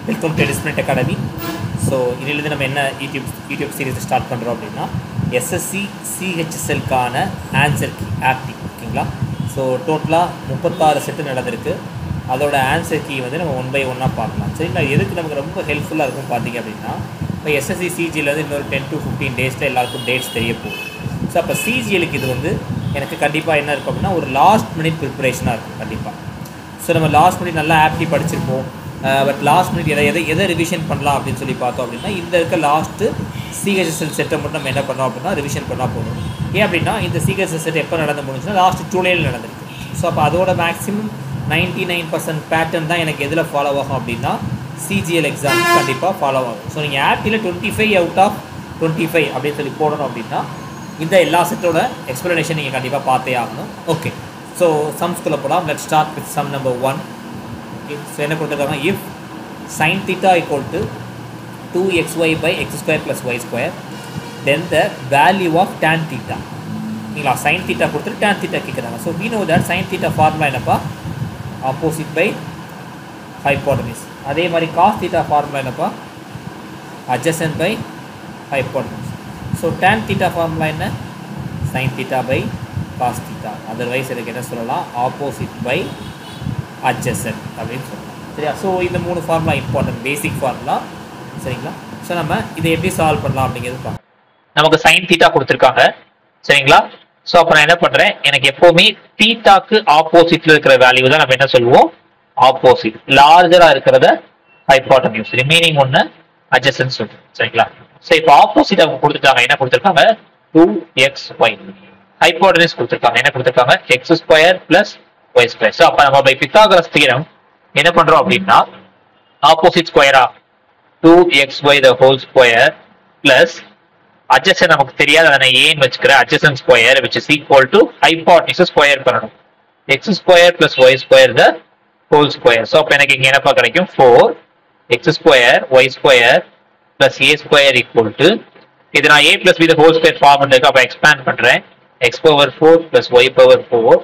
Welcome to டிஸ்பிளிட் academy so இதிலிருந்து நம்ம என்ன யூடியூப் யூடியூப் சீரிஸ் ஸ்டார்ட் பண்ணுறோம் அப்படின்னா எஸ்எஸ்சி சிஹெச்எஸ்எல்கான ஆன்சர் கீ ஆக்டி ஓகேங்களா ஸோ டோட்டலாக முப்பத்தாறு செட்டு நடந்திருக்கு அதோட ஆன்சர் கீ வந்து நம்ம ஒன் பை ஒன்னாக பார்க்கலாம் சரிங்களா எதுக்கு நமக்கு ரொம்ப ஹெல்ப்ஃபுல்லாக இருக்கும் பார்த்தீங்க அப்படின்னா இப்போ எஸ்எஸ்சி சிஜியில் வந்து இன்னொரு டென் டு ஃபிஃப்டீன் டேஸில் எல்லாருக்கும் டேட்ஸ் தெரிய போகுது ஸோ அப்போ சிஜிஎலுக்கு இது வந்து எனக்கு கண்டிப்பாக என்ன இருக்கும் அப்படின்னா ஒரு லாஸ்ட் மினிட் ப்ரிப்பரேஷனாக இருக்கும் கண்டிப்பாக ஸோ நம்ம லாஸ்ட் மினிட் நல்லா ஆப்டி படிச்சிருப்போம் பட் லாஸ்ட் மினிட் எதை எதை எதை ரிவிஷன் பண்ணலாம் அப்படின்னு சொல்லி பார்த்தோம் அப்படின்னா இந்த இருக்க லாஸ்ட்டு சிஹெச்எஸ்எல் செட்டை மட்டும் நம்ம என்ன பண்ணோம் அப்படின்னா ரிவிஷன் பண்ணால் போதும் ஏன் அப்படின்னா இந்த சிஹெச்எஸ் செட் எப்போ நடந்து முடிஞ்சுன்னா லாஸ்ட் ஜூலையில் நடந்திருக்கு ஸோ அப்போ அதோட maximum ninety nine percent pattern தான் எனக்கு எதில் ஃபாலோ ஆகும் அப்படின்னா சிஜிஎல் எக்ஸாம் கண்டிப்பாக ஃபாலோ ஆகும் ஸோ நீங்கள் ஆப்டியில் twenty five out of twenty five அப்படின்னு சொல்லி போடணும் அப்படின்னா இந்த எல்லா செட்டோட எக்ஸ்ப்ளனேஷன் நீங்கள் கண்டிப்பாக பார்த்தே ஆகணும் ஓகே ஸோ சம்ஸ்குள்ளே போகலாம் let start with sum number one okay so என்ன கொடுத்துருக்காங்க if sine theta equal to two x y by x square plus y square then the value of tan theta சரிங்களா sine theta கொடுத்துட்டு tan theta கேட்குறாங்க so we know that sine theta formula என்னப்பா opposite by hypotenuse அதே மாதிரி cos theta formula என்னப்பா adjacent by hypotenuse so tan theta formula என்ன sine theta by cos theta otherwise இதுக்கு என்ன சொல்லலாம் ஆப்போசிட் பை adjacent அப்படின்னு சொல்லலாம் சரியா ஸோ இந்த மூணு ஃபார்முலா இம்பார்ட்டன்ட் பேசிக் ஃபார்முலா சரிங்களா ஸோ நம்ம இதை எப்படி சால்வ் பண்ணலாம் அப்படிங்கிறது பார்க்கலாம் நமக்கு சைன் தீட்டா கொடுத்துருக்காங்க சரிங்களா ஸோ அப்போ நான் என்ன பண்றேன் எனக்கு எப்பவுமே தீட்டாக்கு ஆப்போசிட்ல இருக்கிற வேல்யூ தான் நம்ம என்ன சொல்லுவோம் ஆப்போசிட் லார்ஜரா இருக்கிறத ஹைப்போட்டனியூஸ் ரிமைனிங் ஒன்று அட்ஜஸ்டன் சொல்லுவோம் சரிங்களா ஸோ இப்போ ஆப்போசிட் அவங்க கொடுத்துட்டாங்க என்ன கொடுத்துருக்காங்க டூ எக்ஸ் ஒய் ஹைப்போட்டனியூஸ் கொடுத்துருக்காங்க என்ன கொடுத்துருக்காங்க x square plus y square so அப்போ நம்ம பை பித்தாகரஸ் தீரம் என்ன பண்றோம் அப்படின்னா ஆப்போசிட் ஸ்கொயரா two x y the whole square plus adjacent நமக்கு தெரியாது அதை நான் ஏன்னு வச்சுக்கிறேன் adjacent square which is equal to hypotenuse square பண்ணணும் x square plus y square the whole square so அப்போ எனக்கு இங்க என்னப்பா கிடைக்கும் four x square y square plus a square equal to இது நான் ஏ plus b the whole square form இருக்கு அப்போ எக்ஸ்பேண்ட் பண்றேன் x power four plus y power four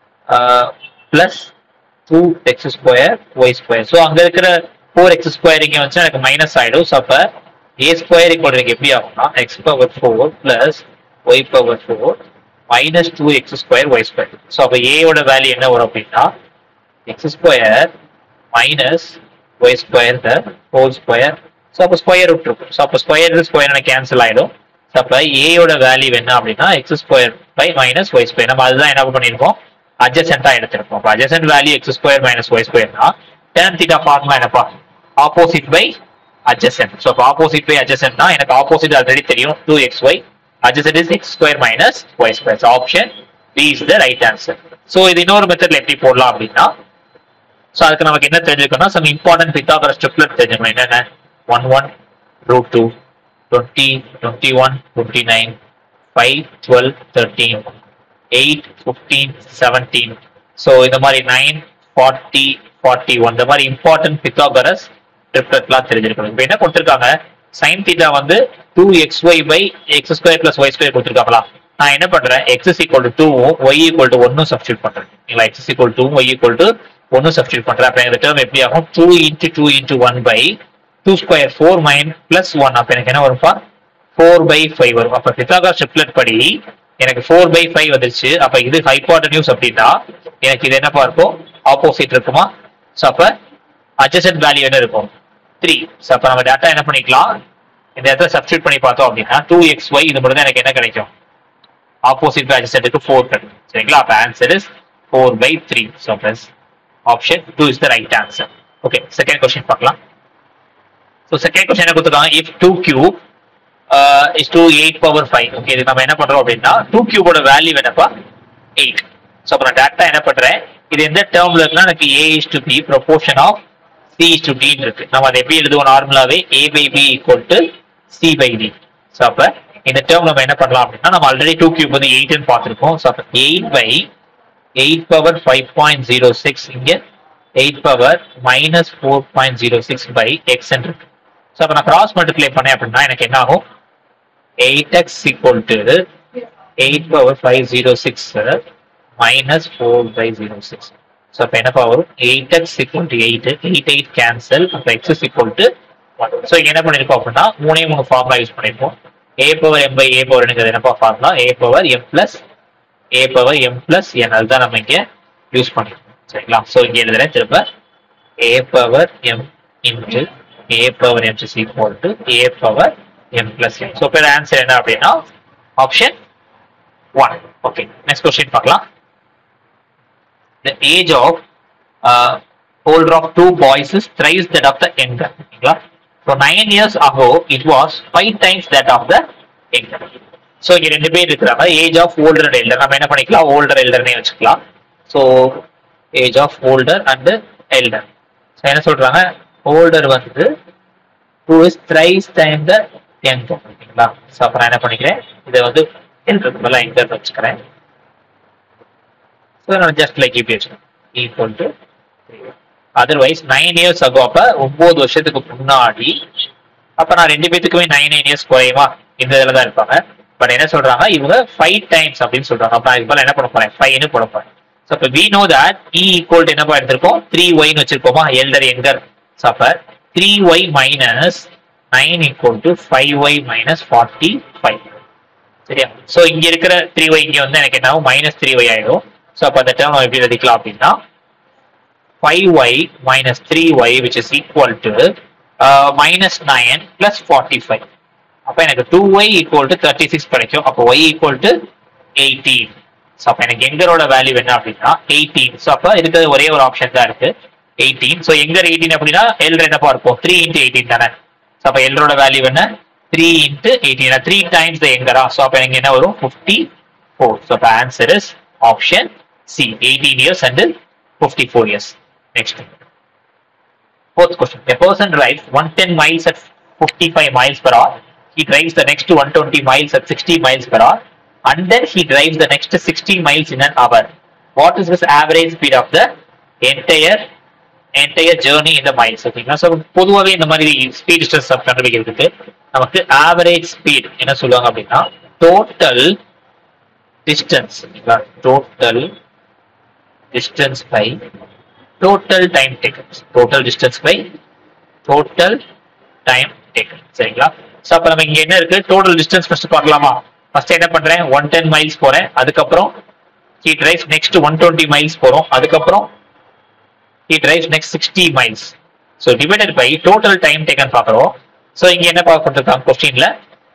plus two x square y square so அங்க இருக்கிற four x square இங்க வந்து எனக்கு மைனஸ் ஆயிடும் ஸோ அப்போ ஏ ஸ்கொயர் ஈக்குவல் எனக்கு எப்படி ஆகும்னா x power four plus y power four minus two x square y square so அப்போ ஏயோட வேல்யூ என்ன வரும் அப்படின்னா x square minus y square the whole square so அப்போ ஸ்கொயர் ரூட் இருக்கும் ஸோ அப்போ ஸ்கொயர் ஸ்கொயர் எனக்கு கேன்சல் ஆயிடும் ஸோ அப்போ ஏயோட வேல்யூ என்ன அப்படின்னா x square by minus y square நம்ம அதுதான் என்ன பண்ணியிருக்கோம் அட்ஜசென்ட்டாக எடுத்திருக்கோம் அப்போ adjacent value x square minus y ஸ்கொயர்னா tan theta formula என்னப்பா opposite by adjacent. So, opposite by adjacent na எனக்கு opposite already தெரியும் 2xy. Adjacent is x square minus y square. So, option B is the right answer. So, இது இன்னொரு மெத்தட்ல எப்படி போடலாம் அப்படின்னா so அதுக்கு நமக்கு என்ன தெரிஞ்சுக்கணும் சம் இம்பார்ட்டன்ட் பித்தாகரஸ் ட்ரிப்லெட் தெரிஞ்சுக்கணும் என்னென்ன one one root two twenty twenty one twenty nine five twelve thirteen eight fifteen seventeen so இந்த மாதிரி நைன் ஃபார்ட்டி ஃபார்ட்டி ஒன் இந்த மாதிரி இம்பார்ட்டன்ட் பித்தாகரஸ் ட்ரிப்லெட்லாம் தெரிஞ்சிருக்கணும் இப்போ என்ன கொடுத்துருக்காங்க சைன் தீட்டா வந்து two x y by x square plus y square கொடுத்துருக்காங்களா நான் என்ன பண்றேன் எக்ஸ் இஸ் ஈக்குவல் டு டூவும் ஒய் ஈக்குவல் டு ஒன்னும் சப்ஸ்டியூட் பண்றேன் இல்லைங்களா x equal to y equal to ஒன்னும் சப்ஸ்டியூட் பண்றேன் அப்போ இந்த டேர்ம் எப்படி ஆகும் two into two into one by two square four mine plus one அப்போ எனக்கு என்ன வரும்ப்பா ஃபோர் பை ஃபைவ் வரும் அப்போ பித்தாகர் ட்ரிப்லெட் படி எனக்கு ஃபோர் பை ஃபைவ் வந்துருச்சு அப்போ இது ஹைப்போட்டனியூஸ் அப்படின்னா எனக்கு இது என்னப்பா இருக்கும் ஆப்போசிட் இருக்குமா ஸோ அப்போ அட்ஜசன்ட் வேல்யூ என்ன இருக்கும் த்ரீ ஸோ அப்போ நம்ம டேட்டா என்ன பண்ணிக்கலாம் இந்த இடத்துல சப்ஸ்டியூட் பண்ணி பார்த்தோம் அப்படின்னா டூ எக்ஸ் ஒய் இது மட்டும் தான் எனக்கு என்ன கிடைக்கும் ஆப்போசிட் பை அட்ஜசன்ட்டுக்கு ஃபோர் கிடைக்கும் சரிங்களா அப்போ answer is four by three so plus option two is the right answer okay second question பார்க்கலாம் ஸோ செகண்ட் கொஸ்டின் என்ன கொடுத்துருக்காங்க if two cube is two eight power five okay இது நம்ம என்ன பண்றோம் அப்படின்னா டூ கியூபோட வேல்யூ என்னப்பா எயிட் ஸோ அப்போ நான் டேட்டா என்ன பண்றேன் இது எந்த டேர்ம்ல இருக்குன்னா எனக்கு a is to b proportion of c is to டின்னு இருக்கு நம்ம அதை எப்படி எழுதுவோம் நார்மலாவே a by b equal to c by d so அப்போ இந்த டேர்ம் நம்ம என்ன பண்ணலாம் அப்படின்னா நம்ம ஆல்ரெடி டூ கியூப் வந்து எயிட்னு பார்த்துருக்கோம் ஸோ அப்போ eight by eight power five point zero six இங்கே eight power minus four point zero six by x இருக்கு ஸோ அப்போ நான் கிராஸ் மல்டிப்ளை பண்ணேன் அப்படின்னா எனக்கு என்ன ஆகும் eight x equal to eight power five zero six minus four by zero six so அப்போ என்னப்பா வரும் eight x equal to eight eight eight cancel அப்போ X is equal to one so என்ன பண்ணியிருக்கோம் அப்படின்னா மூணே மூணு ஃபார்முலா யூஸ் பண்ணியிருக்கோம் a power m by a பவர்ங்கிறது என்னப்பா formula a power m plus a power m plus n அதுதான் நம்ம இங்கே யூஸ் பண்ணியிருக்கோம் சரிங்களா ஸோ இங்கே எழுதுறேன் திரும்ப a power m into a power m is equal to a power m plus m so இப்போ ஆன்சர் என்ன அப்படின்னா option one okay next question பார்க்கலாம் the age of uh, older of two boys is thrice that of the younger. ஓகேங்களா So nine years ago, it was five times that of the younger. So இங்க ரெண்டு பேர் இருக்கிறாங்க age of older and elder நம்ம என்ன பண்ணிக்கலாம் older எல்டர்னே வச்சுக்கலாம் so age of older and elder so என்ன சொல்றாங்க ஓல்டர் வந்து two is thrice time the younger ஓகேங்களா ஸோ அப்போ நான் என்ன பண்ணிக்கிறேன் இதை வந்து எல்டருக்கு பதிலாக எங்கர் வச்சுக்கிறேன் ஸோ நான் ஜஸ்ட் லைக் இப்படி வச்சுக்கேன் equal to otherwise nine years ஆகும் அப்போ ஒன்பது வருஷத்துக்கு முன்னாடி அப்போ நான் ரெண்டு பேத்துக்குமே நைன் நைன் இயர்ஸ் குறையுமா இந்த இதில் தான் இருப்பாங்க பட் என்ன சொல்றாங்க இவங்க ஃபைவ் டைம்ஸ் அப்படின்னு சொல்றாங்க அப்போ இதுக்கு மேலே என்ன பண்ண போறேன் ஃபைவ்னு போட போறேன் ஸோ இப்போ we know that e equal to என்னப்பா எடுத்திருக்கோம் த்ரீ ஒய்னு வச்சிருப்போமா எல்டர் எங்கர் ஸோ அப்போ three y minus nine equal to five y minus forty five சரியா ஸோ இங்க இருக்கிற த்ரீ ஒய் இங்க வந்து எனக்கு என்ன ஆகும் மைனஸ் த்ரீ ஒய் ஆயிடும் ஸோ அப்போ அந்த டேர்ம் நம்ம எப்படி எழுதிக்கலாம் அப்படின்னா five y minus three y which is equal to minus nine plus forty five அப்போ எனக்கு two y equal to thirty six கிடைக்கும் அப்போ y equal to eighteen so அப்போ எனக்கு எங்கரோட வேல்யூ என்ன அப்படின்னா எயிட்டீன் ஸோ அப்போ இருக்கிறது ஒரே ஒரு ஆப்ஷன் தான் இருக்கு எயிட்டீன் ஸோ எங்கர் எயிட்டீன் அப்படின்னா எல்ற என்னப்பா இருக்கும் த்ரீ இன்ட்டு எயிட்டீன் தானே ஸோ அப்போ எல்ரோட வேல்யூ என்ன three into eighteen three times the எங்கரா ஸோ அப்போ எனக்கு என்ன வரும் ஃபிஃப்டி ஃபோர் ஸோ அப்போ answer is option c eighteen years and fifty four years next Fourth question. A person drives 110 miles at 55 miles per hour. He drives the next 120 miles at 60 miles per hour. And then he drives the next 60 miles in an hour. What is his average speed of the entire entire journey in the miles? ஓகேங்களா so பொதுவாகவே இந்த மாதிரி speed distance கண்டுபிடிக்கிறதுக்கு நமக்கு average speed என்ன சொல்லுவாங்க அப்படின்னா total distance ஓகேங்களா total distance by total time taken total distance by total time taken சரிங்களா ஸோ அப்போ நம்ம இங்க என்ன இருக்கு டோட்டல் டிஸ்டன்ஸ் ஃபர்ஸ்ட் பார்க்கலாமா ஃபர்ஸ்ட் என்ன பண்றேன் ஒன் டென் மைல்ஸ் போறேன் அதுக்கப்புறம் he drives next one twenty miles போறோம் அதுக்கப்புறம் he drives next sixty miles so divided by total time taken பார்க்குறோம் ஸோ இங்க என்ன பார்க்க கொடுத்துருக்காங்க கொஸ்டின்ல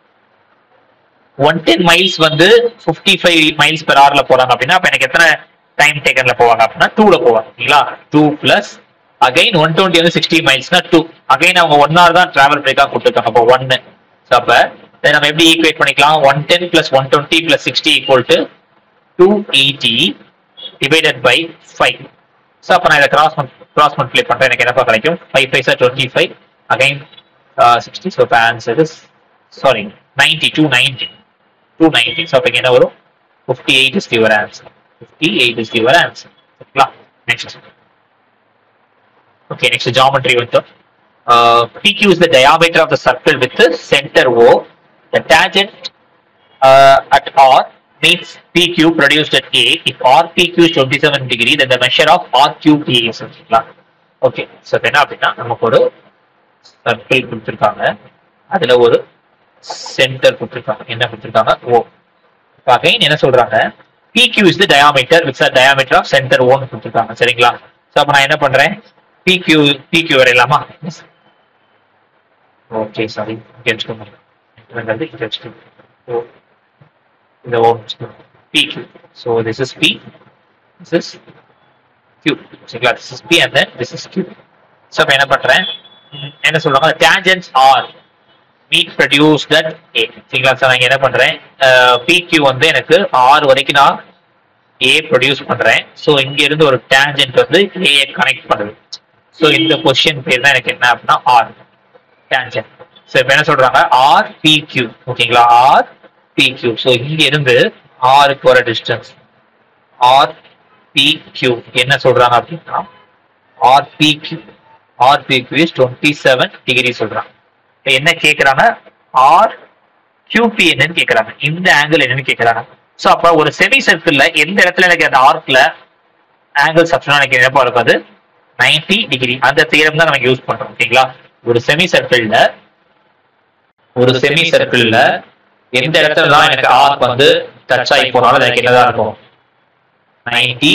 ஒன் டென் மைல்ஸ் வந்து ஃபிஃப்டி ஃபைவ் மைல்ஸ் பெர் ஹவர்ல போறாங்க அப்படின்னா அப்ப எனக்கு எத்தனை டைம் டேக்கன்ல போவாங்க அப்படின்னா டூல போவாங்க ஓகேங்களா two plus again one twenty வந்து சிக்ஸ்டி மைல்ஸ்னா டூ அகைன் அவங்க ஒன் ஹவர் தான் டிராவல் பிரேக்கா கொடுத்துருக்காங்க அப்போ ஒன்னு ஸோ அப்ப இதை நம்ம எப்படி ஈக்குவேட் பண்ணிக்கலாம் one ten plus one twenty plus sixty equal to two eighty divided by five so அப்போ நான் இதை கிராஸ் கிராஸ் மல்டிப்ளை பண்றேன் எனக்கு என்னப்பா கிடைக்கும் five five sir twenty five again sixty so answer is sorry ninety two ninety two ninety so அப்போ என்ன வரும் fifty eight is your answer fifty eight is your answer ஓகேங்களா நெக்ஸ்ட் ஓகே நெக்ஸ்ட் ஜாமெட்ரி வந்து uh, PQ is the diameter of the circle with the center O. The tangent uh, at R means PQ produced at A. If RPQ is 27 degree, then the measure of RQT is ஓகேங்களா okay so என்ன அப்படின்னா நமக்கு ஒரு circle கொடுத்துருக்காங்க அதுல ஒரு centre கொடுத்துருக்காங்க என்ன கொடுத்துருக்காங்க ஓ இப்போ அகைன் என்ன சொல்றாங்க PQ is the diameter with the diameter of center O ன்னு கொடுத்துருக்காங்க சரிங்களா ஸோ அப்போ நான் என்ன பண்றேன் PQ PQ வரையலாமா ஓகே சாரி இங்கே வச்சுக்கோங்க இங்கே இங்கே வச்சுக்கோங்க ஓ இந்த O PQ so this is P this is Q சரிங்களா this is P and then this is Q so இப்போ என்ன பண்றேன் ம், என்ன சொல்றாங்க tangents are meet produce that a சரிங்களா சார் நான் இங்க என்ன பண்றேன் PQ வந்து எனக்கு ஆறு வரைக்கும் நான் ஏ ப்ரொடியூஸ் பண்றேன் ஸோ இங்க இருந்து ஒரு டேஞ்சன்ட் வந்து ஏ கனெக்ட் பண்ணுது ஸோ இந்த பொசிஷன் பேர் தான் எனக்கு என்ன அப்படின்னா ஆர் டேஞ்சன்ட் ஸோ இப்போ என்ன சொல்றாங்க ஆர் பிக்யூ ஓகேங்களா ஆர் பிக்யூ ஸோ இங்க இருந்து ஆருக்கு வர டிஸ்டன்ஸ் ஆர் பிக்யூ என்ன சொல்றாங்க அப்படின்னா R PQ R PQ is twenty seven degree சொல்றாங்க இப்ப என்ன கேக்குறாங்க ஆர் கியூபி என்னன்னு கேக்குறாங்க இந்த ஆங்கிள் என்னன்னு கேக்குறாங்க ஸோ அப்ப ஒரு செமி சர்க்கிள்ல எந்த இடத்துல எனக்கு அந்த ஆர்க்ல ஆங்கிள் சப்ஸ்டியூட் எனக்கு என்னப்பா இருக்கும் அது நைன்டி டிகிரி அந்த தியரம் தான் நமக்கு யூஸ் பண்றோம் ஓகேங்களா ஒரு செமி சர்க்கிள்ல ஒரு செமி சர்க்கிள்ல எந்த இடத்துல தான் எனக்கு ஆர்க் வந்து டச் ஆகி போனாலும் எனக்கு என்னதான் இருக்கும் நைன்டி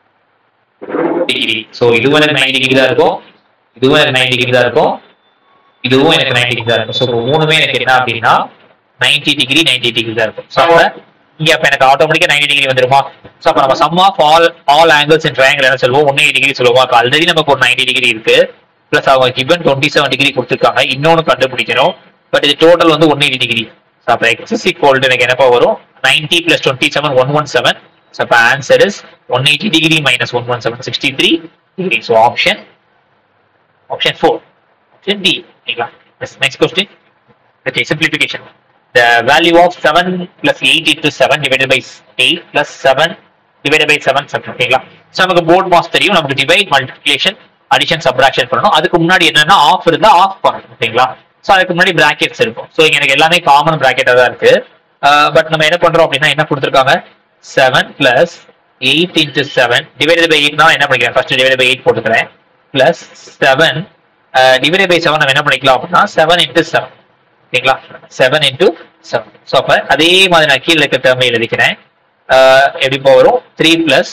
டிகிரி ஸோ இதுவும் எனக்கு நைன்டி டிகிரி தான் இருக்கும் இதுவும் எனக்கு நைன்டி டிகிரி தான் இருக்கும் இதுவும் எனக்கு நைன்டி டிகிரி தான் இருக்கும் ஸோ மூணுமே எனக்கு என்ன அப்படின்னா நைன்டி டிகிரி நைன்டி டிகிரி தான் இருக்கும் ஸோ அப்போ இங்க அப்ப எனக்கு ஆட்டோமேட்டிக்கா நைன்டி டிகிரி வந்துருமா ஸோ அப்போ நம்ம sum of all all angles in triangle என்ன சொல்லுவோம் ஒன் எயிட்டி டிகிரி சொல்லுவோம் அப்போ ஆல்ரெடி நமக்கு ஒரு நைன்டி டிகிரி இருக்கு பிளஸ் அவங்க கிவன் டுவெண்ட்டி செவன் டிகிரி கொடுத்துருக்காங்க இன்னொன்று கண்டுபிடிக்கணும் பட் இது டோட்டல் வந்து ஒன் எயிட்டி டிகிரி ஸோ அப்போ எக்ஸஸ் ஈக்குவல் எனக்கு என்னப்பா வரும் ninety plus twenty seven one one seven so அப்போ answer is one eighty degree minus one one seven sixty three degree so option option four option d ஓகேங்களா next question Okay, simplification. The value of 7 plus 8 into 7 divided by 8 plus 7 divided by 7 sum ஓகேங்களா so நமக்கு BODMAS தெரியும் நமக்கு divide multiplication addition subtraction பண்ணணும் அதுக்கு முன்னாடி என்னன்னா of இருந்தா ஆஃப் பண்ணணும் ஓகேங்களா ஸோ அதுக்கு முன்னாடி பிராக்கெட்ஸ் இருக்கும் ஸோ இங்க எனக்கு எல்லாமே காமன் பிராக்கெட்டாக தான் இருக்கு பட் நம்ம என்ன பண்றோம் அப்படின்னா என்ன கொடுத்துருக்காங்க seven plus eight into seven divided by எயிட்னா என்ன பண்ணிக்கிறேன் ஃபர்ஸ்ட் டிவைட் பை எயிட் போட்டுக்கிறேன் plus seven divided by seven நம்ம என்ன பண்ணிக்கலாம் அப்படின்னா செவன் இன்ட்டு செவன் ஓகேங்களா செவன் இன்டூ செவன் ஸோ அப்போ அதே மாதிரி நான் கீழே இருக்க டேர்மை எழுதிக்கிறேன் ஆஹ் எப்படி இப்போ வரும் three plus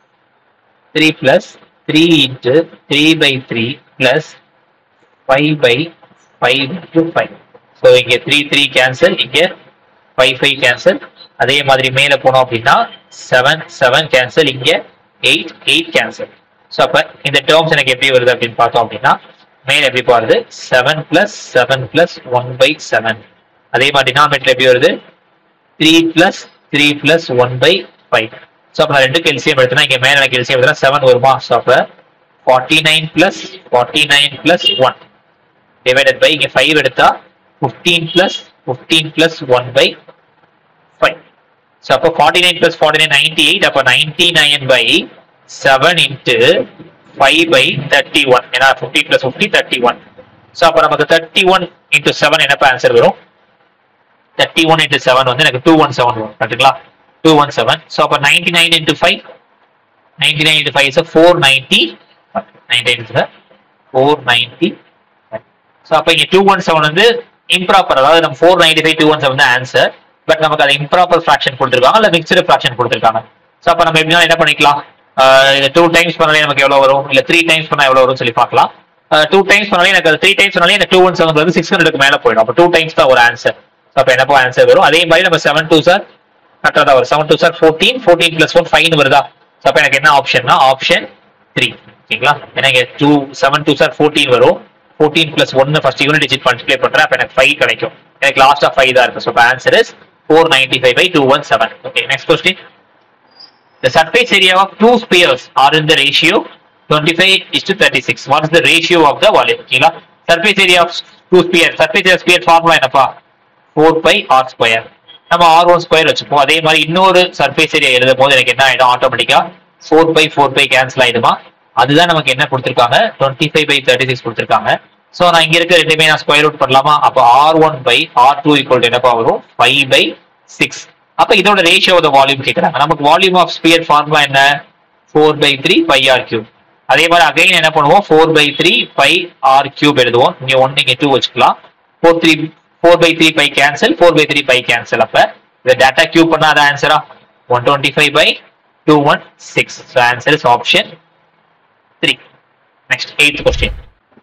three plus three into three by three plus five by five into five so இங்கே த்ரீ த்ரீ கேன்சல் இங்கே ஃபைவ் ஃபைவ் கேன்சல் அதே மாதிரி மேலே போனோம் அப்படின்னா செவன் செவன் கேன்சல் இங்கே எயிட் எயிட் கேன்சல் ஸோ அப்போ இந்த டேர்ம்ஸ் எனக்கு எப்படி வருது அப்படின்னு பார்த்தோம் அப்படின்னா மேல எப்படி போறது seven plus seven plus one by seven அதே மாதிரி டினாமினேட்டர் எப்படி வருது three plus three plus one by five so அப்போ நான் ரெண்டுக்கு எல்சியம் எடுத்தனா இங்கே மேலே எனக்கு எல்சியம் எடுத்தா செவன் வருமா ஸோ அப்போ forty nine plus forty nine plus one divided by இங்கே ஃபைவ் எடுத்தா fifteen plus fifteen plus one by five so அப்போ forty nine plus forty nine ninety eight அப்போ ninety nine by seven into five by thirty one ஏன்னா fifty plus fifty thirty one so அப்போ நமக்கு thirty one into seven என்னப்பா answer வரும் thirty one into seven வந்து எனக்கு two one seven வரும் கரெக்டுங்களா டூ ஒன் செவன் ஸோ அப்போ ninety nine into five ninety nine into five is four ninety ninety nine four ninety so அப்போ இங்கே two one seven வந்து improper அதாவது நம்ம four ninety five two one seven தான் answer but நமக்கு அது improper fraction கொடுத்துருக்காங்க இல்லை மிக்சடு ஃப்ராக்ஷன் கொடுத்துருக்காங்க ஸோ அப்போ நம்ம எப்படின்னா என்ன பண்ணிக்கலாம் ஆஹ் இது டூ டைம்ஸ் பண்ணாலே நமக்கு எவ்வளோ வரும் இல்லை த்ரீ டைம்ஸ் பண்ணால் எவ்வளோ வரும்னு சொல்லி பார்க்கலாம் டூ டைம்ஸ் பண்ணாலே எனக்கு த்ரீ டைம்ஸ் பண்ணாலே எனக்கு டூ ஒன் செவன் வந்து சிக்ஸ் ஹண்ட்ரடுக்கு மேலே போயிடும் அப்போ டூ டைம்ஸ் தான் ஒரு ஆன்சர் ஸோ அப்போ என்னப்போ ஆன்சர் வரும் அதே மாதிரி நம்ம செவன் டூ சார் கரெக்டாக தான் வரும் seven two sir fourteen fourteen plus one fine வருதா ஸோ அப்போ எனக்கு என்ன ஆப்ஷன்னா ஆப்ஷன் த்ரீ ஓகேங்களா ஏன்னா இங்கே two seven two sir fourteen வரும் ஃபோர்டீன் பிளஸ் ஒன்று ஃபர்ஸ்ட் யூனிட் டிஜிட் மல்டிப்ளை பண்ணுறேன் அப்போ எனக்கு ஃபைவ் கிடைக்கும் எனக்கு லாஸ்ட்டாக ஃபைவ் தான் இருக்கு ஸோ இப்போ answer is four ninety five by two one seven okay next question The surface area of two spheres are in the ratio 25 is to 36. What is the ratio of the volume? ஓகேங்களா surface area of two spheres. surface area sphere formula என்னப்பா 4 pi r square. நம்ம r1 square வச்சுப்போம் அதே மாதிரி இன்னொரு surface area எழுதும் போது எனக்கு என்ன ஆயிடும் ஆட்டோமேட்டிக்கா four by four by cancel ஆயிடுமா அதுதான் நமக்கு என்ன கொடுத்துருக்காங்க twenty five by thirty six கொடுத்துருக்காங்க ஸோ நான் இங்க இருக்க ரெண்டுமே நான் ஸ்கொயர் ரூட் பண்ணலாமா அப்போ r one by R two equal என்னப்பா வரும் ஃபைவ் பை சிக்ஸ் அப்ப இதோட ரேஷியோ ஆஃப் வால்யூம் கேட்கறாங்க நமக்கு வால்யூம் ஆஃப் ஸ்பியர் ஃபார்முலா என்ன four by three by r cube அதே மாதிரி அகைன் என்ன பண்ணுவோம் four by three by r cube எழுதுவோம் இங்க ஒன் இங்க டூ வச்சுக்கலாம் four three four by three by cancel four by three by cancel அப்ப இந்த டேட்டா கியூப் பண்ணா அது ஆன்சரா one twenty five by two one six so answer is option three next eighth question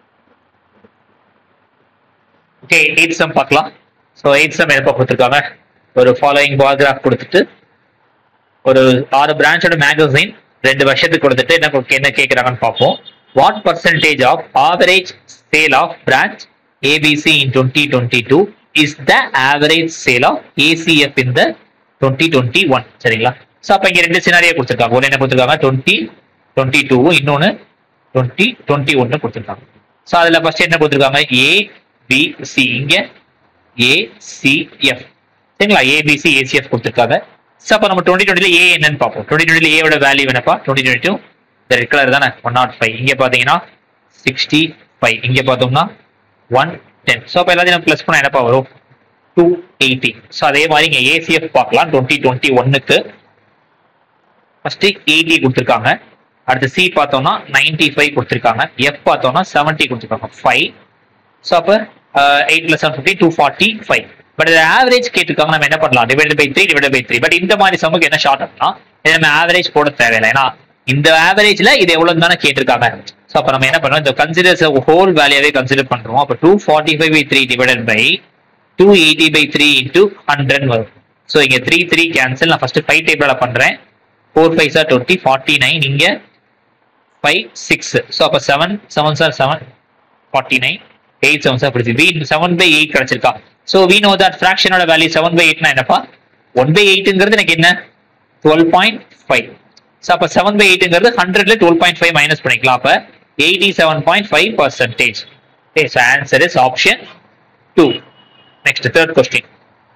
okay eight sum பார்க்கலாம் so eight sum எப்போ கொடுத்துருக்காங்க ஒரு following paragraph கொடுத்துட்டு ஒரு ஆறு பிரான்ச்சோட மேகசின் ரெண்டு வருஷத்துக்கு கொடுத்துட்டு என்ன கொ- என்ன கேட்குறாங்கன்னு பார்ப்போம் what percentage of average sale of branch ABC in twenty twenty two is the average sale of ACF in the twenty twenty one சரிங்களா ஸோ அப்போ இங்கே ரெண்டு சினாரியா கொடுத்துருக்காங்க ஒன்று என்ன கொடுத்துருக்காங்க டுவெண்ட்டி டுவெண்ட்டி டூவும் இன்னொன்று டுவெண்ட்டி டுவெண்ட்டி ஒன்று கொடுத்துருக்காங்க ஸோ அதில் ஃபர்ஸ்ட் என்ன கொடுத்துருக்காங்க ஏ பி சி இங்கே ஏசிஎஃப் சரிங்களா ஏபிசி ஏசிஎஃப் கொடுத்துருக்காங்க ஸோ அப்போ நம்ம டுவெண்ட்டி டுவெண்ட்டில ஏ என்னன்னு பார்ப்போம் டுவெண்ட்டி டுவெண்ட்டில ஏவோட வேல்யூ என்னப்பா டுவெண்ட்டி டுவெண்ட்டி டூ இந்த ரெட் கலர் தானே ஒன் நாட் ஃபைவ் இங்கே பார்த்தீங்கன்னா சிக்ஸ்டி ஃபைவ் இங்கே பார்த்தோம்னா ஒன் டென் ஸோ அப்போ எல்லாத்தையும் ப்ளஸ் பண்ணால் என்னப்பா வரும் டூ எயிட்டி ஸோ அதே மாதிரி இங்கே ஏசிஎஃப் பார்க்கலாம் டுவெண்ட்டி டுவெண்ட்டி ஒன்னுக்கு ஃபர்ஸ்ட் எயிட்டி கொடுத்துருக்காங்க அடுத்து சி பார்த்தோம்னா நைன்டி ஃபைவ் கொடுத்துருக்காங்க எஃப் பார்த்தோம்னா செவன்ட்டி கொடுத்துருக்காங்க ஃபைவ் ஸோ அப்போ eight plus seven fifty two forty five but இது ஆவரேஜ் கேட்டிருக்காங்க நம்ம என்ன பண்ணலாம் divide by three divide by three but இந்த மாதிரி சமுக்கு என்ன ஷார்ட் அப்படின்னா இது நம்ம ஆவரேஜ் போட தேவையில்லை ஏன்னா இந்த ஆவரேஜ்ல இது எவ்வளவு தானே கேட்டிருக்காங்க ஸோ அப்போ நம்ம என்ன பண்ணுறோம் இந்த கன்சிடர்ஸ் ஹோல் வேல்யூவே கன்சிடர் பண்றோம் அப்போ two forty five by three divided by two eighty by three into hundred வரும் ஸோ இங்கே த்ரீ த்ரீ கேன்சல் நான் ஃபர்ஸ்ட் ஃபைவ் டேபிளில் பண்ணுறேன் four five sir twenty forty nine இங்கே ஃபைவ் சிக்ஸ் ஸோ அப்போ seven seven are seven forty nine eight seven are பிடிச்சி we seven by eight கிடைச்சிருக்கா so we know that ஃப்ராக்ஷனோட value seven by எயிட்னா என்னப்பா one by எயிட்டுங்கிறது எனக்கு என்ன டுவெல் பாயிண்ட் ஃபைவ் ஸோ அப்போ செவன் பை எயிட்டுங்கிறது ஹண்ட்ரட்ல டுவெல் பாயிண்ட் ஃபைவ் மைனஸ் பண்ணிக்கலாம் அப்போ eighty seven point five percentage okay so answer is option two next third question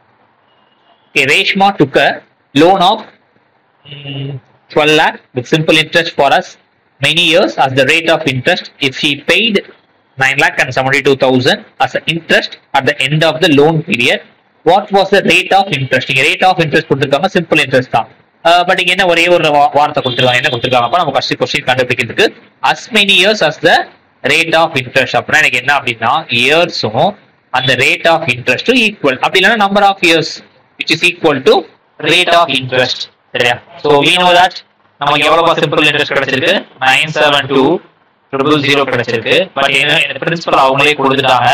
Okay, Reshma took a loan of mm, 12 lakh with simple interest for us many years as the rate of interest if she paid 9 lakh and 72,000 as an interest at the end of the loan period. What was the rate of interest? இங்க rate of interest கொடுத்துருக்காங்க simple interest தான் but இங்க என்ன ஒரே ஒரு வா- வார்த்தை கொடுத்துருக்காங்க என்ன கொடுத்துருக்காங்க அப்ப நம்ம ஃபர்ஸ்ட் கொஸ்டின் கண்டுபிடிக்கிறதுக்கு as many years as the rate of interest அப்படின்னா எனக்கு என்ன அப்படின்னா இயர்ஸும் அந்த ரேட் ஆஃப் இன்ட்ரெஸ்டும் ஈக்குவல் அப்படி இல்லைன்னா number of years which is equal to rate of interest சரியா ஸோ we know that நமக்கு எவ்வளவு சிம்பிள் இன்ட்ரெஸ்ட் கிடைச்சிருக்கு nine seven two triple zero கிடைச்சிருக்கு பட் என்ன பிரின்சிபல் அவங்களே கொடுத்துட்டாங்க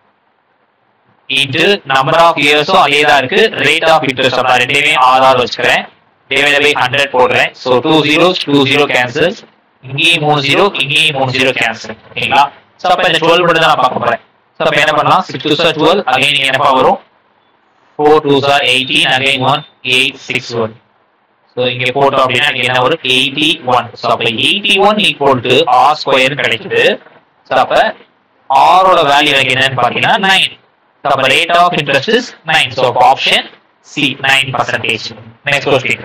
இன்ட்டு நம்பர் ஆஃப் இயர்ஸும் அதே தான் இருக்கு ரேட் ஆஃப் இன்ட்ரெஸ்ட் நான் ரெண்டையுமே ஆர் ஆர் வச்சுக்கிறேன் டிவைட் பை ஹண்ட்ரட் போடுறேன் so two zero two zero cancel இங்கேயும் மூணு ஜீரோ இங்கேயும் மூணு ஜீரோ கேன்சல் ஓகேங்களா ஸோ அப்போ இந்த டுவெல் மட்டும் தான் நான் பார்க்க போறேன் ஸோ அப்போ என்ன பண்ணலாம் six two are twelve again என்னப்பா வரும் four two are eighteen again one eight six one so இங்க போட்டோம் அப்படின்னா எனக்கு என்ன ஒரு எயிட்டி ஒன் ஸோ அப்போ eighty one equal to r square கிடைக்குது ஸோ அப்போ ஆரோட வேல்யூ எனக்கு என்னன்னு பார்த்தீங்கன்னா நைன் ஸோ அப்போ rate of interest is nine so option C nine percentage next question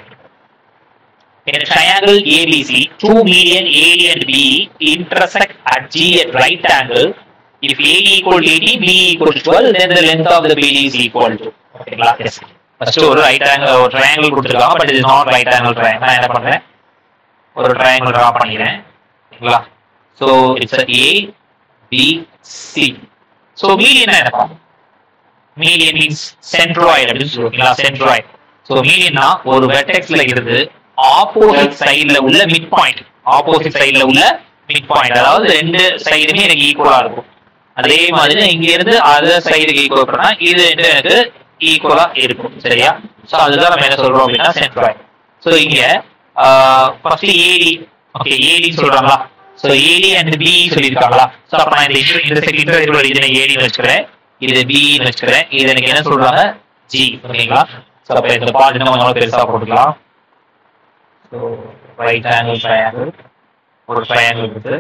In a triangle ABC, two median AD and B intersect at G at right angle. If AD equal to 80, B equal to 12, then the length of the BD is equal to. ஓகேங்களா yes first ஒரு right angle ஒரு triangle கொடுத்துருக்காங்க but இது not right angle triangle நான் என்ன பண்றேன் ஒரு triangle draw பண்ணிக்கிறேன் ஓகேங்களா so it's A B C so median என்னப்பா மீடியன் மீன்ஸ் சென்ட்ராய்டு அப்படின்னு சொல்லுவீங்களா சென்ட்ராய்டு ஸோ மீடியன்னா ஒரு வெர்டெக்ஸ்ல இருந்து ஆப்போசிட் சைடுல உள்ள மிட் பாயிண்ட் ஆப்போசிட் சைடுல உள்ள மிட் பாயிண்ட் அதாவது ரெண்டு சைடுமே எனக்கு ஈக்குவலா இருக்கும் அதே மாதிரி இங்க இருந்து அதர் சைடுக்கு ஈக்குவல் பண்ணா இது ரெண்டு எனக்கு ஈக்குவலா இருக்கும் சரியா சோ அதுதான் நம்ம என்ன சொல்றோம் அப்படின்னா சென்ட்ராய்டு ஸோ இங்க ஃபர்ஸ்ட் ஏடி ஓகே ஏடி சொல்றாங்களா சோ ஏடி அண்ட் பி சொல்லியிருக்காங்களா சோ அப்ப நான் இந்த இந்த செகண்ட் இன்டர்வல் இது நான் ஏடின்னு வச்சுக்கிறேன் இது பின்னு வச்சுக்கிறேன் இது எனக்கு என்ன சொல்றாங்க ஜி ஓகேங்களா சோ அப்ப இந்த பார்ட் நம்ம எவ்வளவு பெருசா போட்டுக்கலாம் ஸோ ரைட் ஆங்கிள் ட்ரையாங்கிள் ஒரு ட்ரையாங்கிள் இருக்கு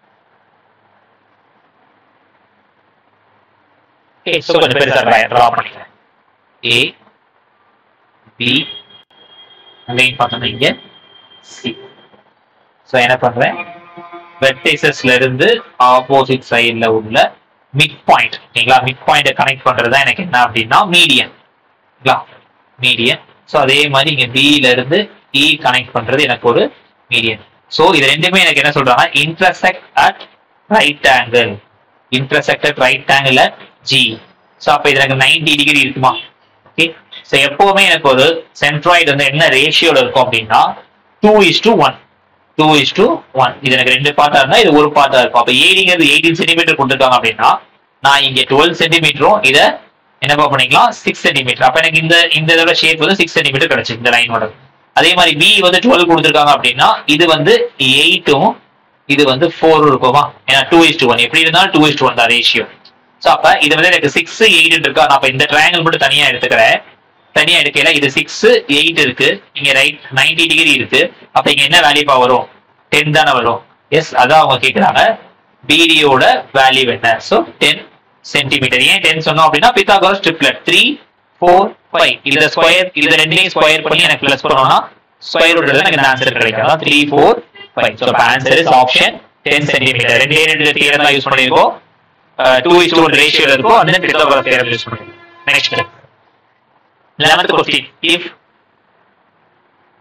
ஓகே ஸோ கொஞ்சம் பெருசா ட்ரா பண்ணிக்கிறேன் ஏ பி அகைன் பார்த்தோம்னா இங்க சி ஸோ என்ன பண்றேன் வெர்டிசஸ்ல இருந்து ஆப்போசிட் சைடுல உள்ள மிட் பாயிண்ட் ஓகேங்களா மிட் பாயிண்ட கனெக்ட் பண்றது தான் எனக்கு என்ன அப்படின்னா மீடியன் ஓகேங்களா மீடியன் ஸோ அதே மாதிரி இங்க பில இருந்து இ கனெக்ட் பண்றது எனக்கு ஒரு மீடியன் ஸோ இது ரெண்டுமே எனக்கு என்ன சொல்றாங்க intersect at right angle intersect at right angle at G so அப்போ இது எனக்கு நைன்டி டிகிரி இருக்குமா ஓகே ஸோ எப்பவுமே எனக்கு ஒரு சென்ட்ராய்டு வந்து என்ன ரேஷியோல இருக்கும் அப்படின்னா two is to one two is to one இது எனக்கு ரெண்டு பார்ட்டா இருந்தா இது ஒரு பார்ட்டா இருக்கும் அப்ப ஏடிங்கிறது எயிட்டீன் சென்டிமீட்டர் கொடுத்துருக்காங்க அப்படின்னா நான் இங்க டுவெல் சென்டிமீட்டரும் இதை என்னப்பா பண்ணிக்கலாம் சிக்ஸ் சென்டிமீட்டர் அப்ப எனக்கு இந்த இந்த இதோட ஷேப் வந்து சிக்ஸ் சென்டிமீட்டர் கிடைச்சு இந்த லைனோட அதே மாதிரி பி வந்து டுவெல் கொடுத்துருக்காங்க அப்படின்னா இது வந்து எயிட்டும் இது வந்து ஃபோர் இருக்குமா ஏன்னா டூ இஸ் டு ஒன் எப்படி இருந்தாலும் டூ இஸ் டு ஒன் தான் ரேஷியோ ஸோ அப்ப இது வந்து எனக்கு சிக்ஸ் எயிட் இருக்கா நான் அப்ப இந்த ட்ரையாங்கிள் மட்டும் தனியா எடுத்துக்கிறேன் தனியா எடுக்கல இது சிக்ஸ் எயிட் இருக்கு இங்க ரைட் 90 டிகிரி இருக்கு அப்ப இங்க என்ன வேல்யூப்பா வரும் டென் தானே வரும் எஸ் அதான் அவங்க கேக்குறாங்க பிடியோட வேல்யூ என்ன ஸோ டென் சென்டிமீட்டர் ஏன் டென் சொன்னோம் அப்படின்னா Pythagoras triplet three four five இதுல ஸ்கொயர் இதுல ரெண்டையும் ஸ்கொயர் பண்ணி எனக்கு பிளஸ் பண்ணோம்னா ஸ்கொயர் ரூட்ல எனக்கு இந்த ஆன்சர் கிடைக்கும் அதான் three four five so answer is option ten centimetre ரெண்டே ரெண்டு தியரம் தான் யூஸ் பண்ணிருக்கோம் டூ இஸ் டூ ரேஷியோல இருக்கும் அந்த பித்தாகோரஸ் தியரம் யூஸ் பண்ணிருக்கோம் next 11th question if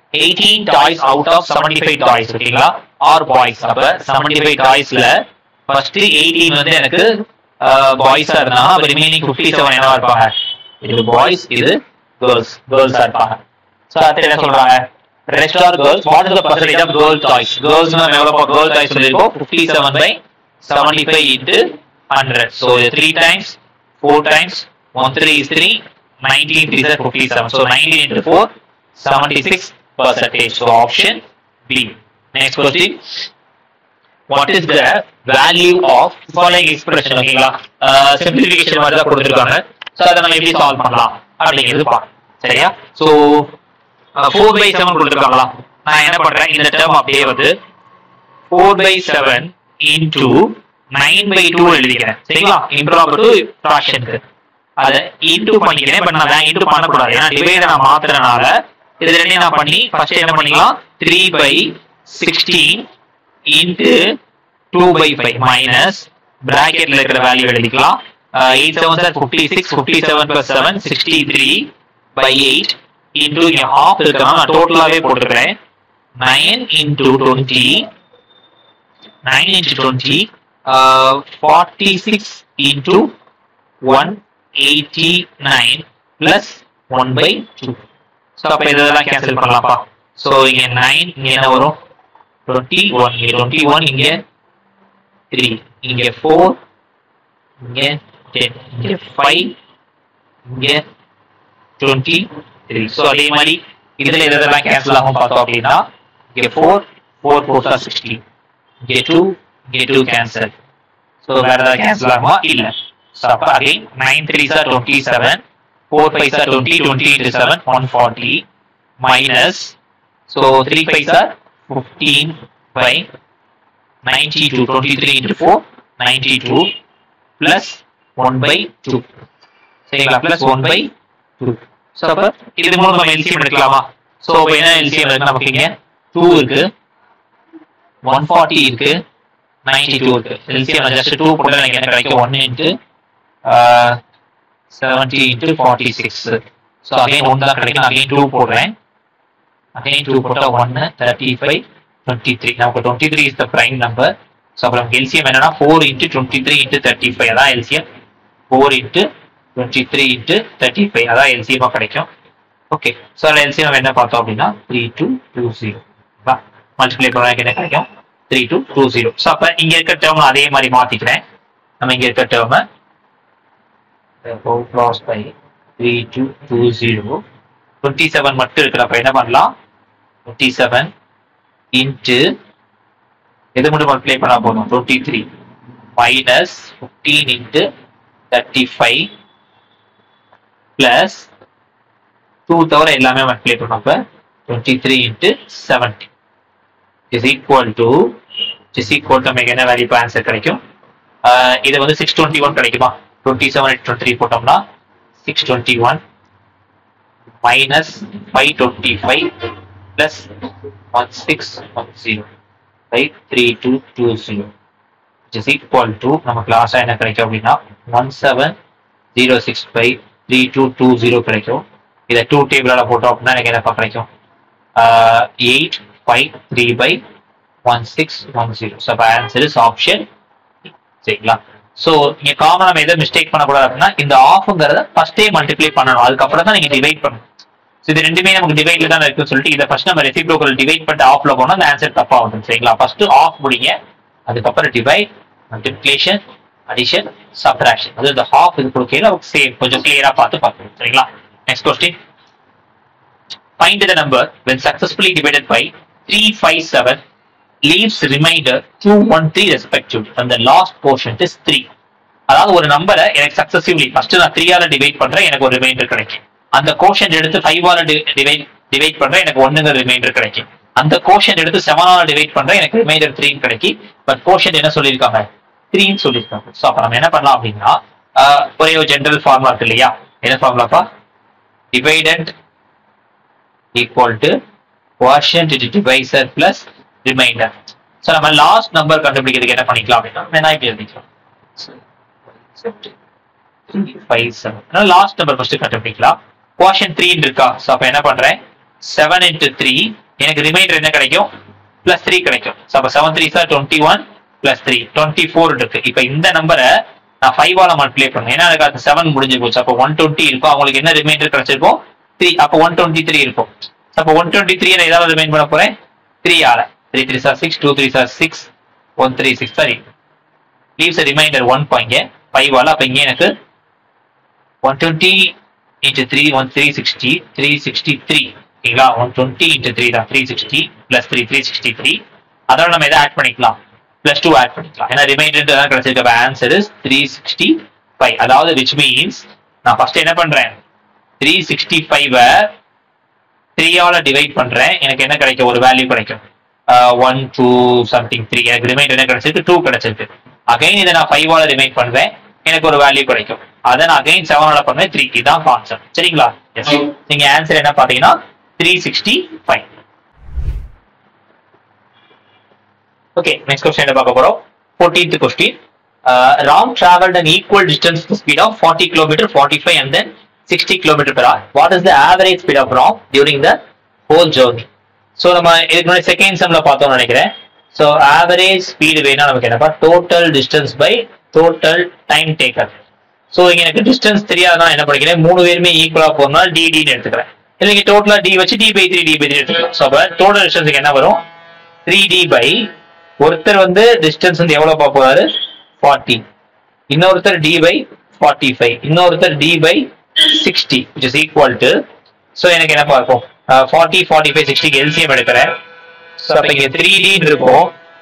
eighteen toys out of seventy five toys ஓகேங்களா ஆர் பாய்ஸ் அப்ப செவன்டி ஃபைவ் டாய்ஸ்ல ஃபர்ஸ்ட் எயிட்டீன் வந்து எனக்கு பாய்ஸா இருந்தா அப்ப ரிமைனிங் ஃபிஃப்டி செவன் என்னவா இருப்பாங்க இது பாய்ஸ் இது கேர்ள்ஸ் கேர்ள்ஸா இருப்பாங்க சோ அடுத்து என்ன சொல்றாங்க rest are girls what is the percentage of girl toys girls நம்ம எவ்வளவு கேர்ள் டாய்ஸ் சொல்லிருக்கோம் fifty seven by seventy five into hundred so three times four times one three is three nineteen three are fifty seven so nineteen into four seventy six percentage so option B next question what is the value of following expression ஓகேங்களா simplification மாதிரி தான் கொடுத்துருக்காங்க so அதை நம்ம எப்படி solve பண்ணலாம் அப்படிங்கிறது பார்க்கலாம் சரியா ஸோ ஃபோர் பை செவன் கொடுத்துருக்காங்களா நான் என்ன பண்றேன் இந்த டேர்ம் அப்படியே வந்து four by seven into nine by two எழுதிக்கிறேன் சரிங்களா இம்ப்ராப்பர் டு ஃப்ராக்ஷனுக்கு அதை இன்டூ பண்ணிக்கிறேன் பட் நான் இன்டூ பண்ணக்கூடாது ஏன்னா டிவைட நான் மாத்துறதுனால இது ரெண்டையும் நான் பண்ணி ஃபர்ஸ்ட் என்ன பண்ணிக்கலாம் three by sixteen into two by five minus பிராக்கெட்ல இருக்கிற வேல்யூ எழுதிக்கலாம் eight seven are fifty six fifty seven plus seven sixty three by eight into இங்க ஹாஃப் இருக்கிறனால நான் டோட்டலாவே போட்டுக்கிறேன் nine into twenty nine into twenty forty six into one eighty nine plus one by two so அப்போ இதெல்லாம் cancel பண்ணலாம்ப்பா so இங்க nine இங்க என்ன வரும் டுவெண்ட்டி ஒன் இங்க டுவெண்ட்டி ஒன் இங்க த்ரீ இங்க ஃபோர் இங்க டென் இங்க ஃபைவ் இங்க டுவெண்ட்டி த்ரீ ஸோ அதே மாதிரி இதுல இதெல்லாம் கேன்சல் ஆகும் பார்த்தோம் அப்படின்னா இங்க four four four are sixty இங்க டூ இங்க டூ கேன்சல் ஸோ வேற ஏதாவது கேன்சல் ஆகுமா இல்ல ஸோ அப்போ again nine three sir twenty seven four five sir twenty twenty into seven one forty minus so three five are fifteen by ninety two twenty three into four ninety two plus one by two சரிங்களா plus one by two so அப்போ இது மூலம் நம்ம LCM எடுக்கலாமா so இப்போ என்ன LCM இருக்கு நமக்கு இங்க டூ இருக்கு ஒன் ஃபார்ட்டி இருக்கு நைன்டி டூ இருக்கு எல்சிஎம் ஜஸ்ட் டூ போட்டால் எனக்கு என்ன கிடைக்கும் one into seventy into forty six so again one தான் கிடைக்கும் அகைன் டூ போடுறேன் அகைன் டூ போட்டால் ஒன்று தேர்ட்டி ஃபைவ் டுவெண்ட்டி த்ரீ நமக்கு twenty three is the prime number so அப்புறம் நமக்கு எல்சிஎம் என்னன்னா four into twenty three into thirty five அதான் LCM four into twenty three into thirty five அதான் எல்சிஎமாக கிடைக்கும் ஓகே ஸோ அதில் எல்சிஎம் என்ன பார்த்தோம் அப்படின்னா three two two zero multiply பண்ண என்ன கிடைக்கும் three two two zero so அப்போ இங்கே இருக்க டேர்ம் அதே மாதிரி மாற்றிக்கிறேன் நம்ம இங்கே இருக்க டேர்மை cross by 3220 27 மட்டும் இருக்கிறப்ப என்ன பண்ணலாம் 27 இன்ட்டு எது மட்டும் மல்டிப்ளை பண்ணா போதும் 23 மைனஸ் 15 இன்ட்டு 35 பிளஸ் டூ தவிர எல்லாமே மல்டிப்ளை பண்ணப்ப 23 into 70 is equal to is equal to நமக்கு என்ன வேல்யூ ஆன்சர் கிடைக்கும் ஆஹ் இது வந்து சிக்ஸ் டுவெண்ட்டி ஒன் கிடைக்குமா டுவெண்ட்டி செவன் டுவெண்ட்டி த்ரீ போட்டோம்னா six twenty one minus five twenty five plus one six one zero five three two two zero is equal to நமக்கு லாஸ்டாக என்ன கிடைக்கும் அப்படின்னா one seven zero six five three two two zero கிடைக்கும் இதை two டேபிளால் போட்டோம் அப்படின்னா எனக்கு என்னப்பா கிடைக்கும் eight five three by one six one zero so answer is option சரிங்களா ஸோ நீங்க காமன் நம்ம எதை மிஸ்டேக் பண்ணக்கூடாது அப்படின்னா இந்த ஆஃப்ங்கிறத ஃபர்ஸ்டே மல்டிப்ளை பண்ணணும் அதுக்கப்புறம் தான் நீங்க டிவைட் பண்ணணும் ஸோ இது ரெண்டுமே நமக்கு டிவைட்ல தான் இருக்குன்னு சொல்லிட்டு இதை ஃபர்ஸ்ட் நம்ம ரெசிப்ரோக்கல் டிவைட் பண்ணிட்டு ஆஃப்ல போனா அந்த ஆன்சர் தப்பா வரும் சரிங்களா ஃபர்ஸ்ட் ஆஃப் முடிங்க அதுக்கப்புறம் டிவைட் மல்டிப்ளிகேஷன் அடிஷன் சப்ராக்ஷன் அது இந்த ஹாஃப் இது கொடுக்கையில சேம் கொஞ்சம் கிளியரா பார்த்து பார்க்கணும் சரிங்களா next question find the number when successfully divided by 357 leaves remainder 213 respectively and the last quotient is 3 அதாவது ஒரு நம்பரை எனக்கு சக்சசிவ்லி ஃபர்ஸ்ட் நான் த்ரீயால டிவைட் பண்றேன் எனக்கு ஒரு ரிமைண்டர் கிடைக்கும் அந்த கோஷன் எடுத்து ஃபைவால டிவைட் டிவைட் பண்றேன் எனக்கு ஒண்ணுங்க ரிமைண்டர் கிடைக்கும் அந்த கோஷன் எடுத்து செவனால டிவைட் பண்றேன் எனக்கு ரிமைண்டர் த்ரீன்னு கிடைக்கும் பட் கோஷன் என்ன சொல்லியிருக்காங்க த்ரீன்னு சொல்லியிருக்காங்க ஸோ அப்ப நம்ம என்ன பண்ணலாம் அப்படின்னா ஆஹ், ஒரே ஒரு ஜென்ரல் ஃபார்முலா இருக்கு இல்லையா என்ன ஃபார்முலாப்பா டிவைடட் equal to quotient into divisor plus remainder. So நம்ம லாஸ்ட் நம்பர் கண்டுபிடிக்கிறதுக்கு என்ன பண்ணிக்கலாம் அப்படின்னா வேணா இப்படி எழுதிக்கலாம் five seven last number first கண்டுபிடிக்கலாம் குவாஷன் த்ரீ இருக்கா ஸோ அப்போ என்ன பண்றேன் செவன் இன்ட்டு த்ரீ எனக்கு ரிமைண்டர் என்ன கிடைக்கும் பிளஸ் த்ரீ கிடைக்கும் ஸோ அப்போ seven three sir twenty one plus three twenty four இருக்கு இப்போ இந்த நம்பரை நான் ஃபைவால மல்டிப்ளை பண்ணுவேன் ஏன்னா எனக்கு அது செவன் முடிஞ்சு போச்சு அப்போ ஒன் டுவெண்ட்டி இருக்கும் அவங்களுக்கு என்ன ரிமைண்டர் கிடைச்சிருக்கும் த்ரீ அப்போ ஒன் டுவெண்ட்டி த்ரீ இருக்கும் அப்போ ஒன் டுவெண்ட்டி த்ரீ நான் ஏதாவது ரிமைண்ட் பண்ண போறேன் த்ரீ ஆல த்ரீ த்ரீ சார் சிக்ஸ் டூ த்ரீ சார் six one three six sorry leaves reminder one பாயிங்க ஃபைவ் ஆல அப்போ இங்கே எனக்கு one twenty into three one three sixty three sixty three ஓகேங்களா ஒன் டுவெண்ட்டி இன்ட்டு த்ரீ தான் three sixty plus three three sixty three அதோட நம்ம எதை ஆட் பண்ணிக்கலாம் பிளஸ் டூ ஆட் பண்ணிக்கலாம் ஏன்னா ரிமைண்டர் தான் கிடைச்சிருக்க answer is three sixty five அதாவது விச் மீன்ஸ் நான் ஃபர்ஸ்ட் என்ன பண்றேன் த்ரீ சிக்ஸ்டி ஃபைவ த்ரீயால டிவைட் பண்றேன் எனக்கு என்ன கிடைக்கும் ஒரு வேல்யூ கிடைக்கும் ஒன் டூ சம்திங் த்ரீ எனக்கு ரிமைண்டர் என்ன கிடைச்சிருக்கு டூ கிடைச்சிருக்கு அகைன் இதை நான் ஃபைவால ரிமைண்ட் பண்றேன் எனக்கு ஒரு வேல்யூ கிடைக்கும் அதை நான் அகைன் செவனால பண்ணுவேன் த்ரீ இதான் கான்செப்ட் சரிங்களா எஸ் நீங்க ஆன்சர் என்ன பாத்தீங்கன்னா three sixty five okay next question பார்க்க போறோம் 14th question uh, Ram traveled an equal distance to speed of 40 km 45 and then 60 km per hour what is the average speed of Ram during the whole journey so நம்ம இதுக்கு முன்னாடி second செம்ல பார்த்தோம்னு நினைக்கிறேன் so average speed வேணா நமக்கு என்னப்பா total distance by total time டேக்கர் so இங்க எனக்கு டிஸ்டன்ஸ் தெரியாதான் என்ன பண்ணிக்கிறேன் மூணு பேருமே ஈக்குவலா போறதுனால டிடின்னு எடுத்துக்கிறேன் இல்லைங்க டோட்டலா டி வச்சு T by three T by three எடுத்துக்கலாம் ஸோ அப்போ டோட்டல் டிஸ்டன்ஸுக்கு என்ன வரும் த்ரீ டி பை ஒருத்தர் வந்து டிஸ்டன்ஸ் வந்து எவ்வளவு பார்க்க போறாரு ஃபார்ட்டி இன்னொருத்தர் டி பை ஃபார்ட்டி ஃபைவ் இன்னொருத்தர் T by sixty which is equal to so எனக்கு என்ன பார்க்கும் ஃபார்ட்டி ஃபார்ட்டி ஃபைவ் சிக்ஸ்டிக்கு எல்சிஎம் எடுக்கிறேன் ஸோ அப்போ இங்கே த்ரீ டி இருக்கும்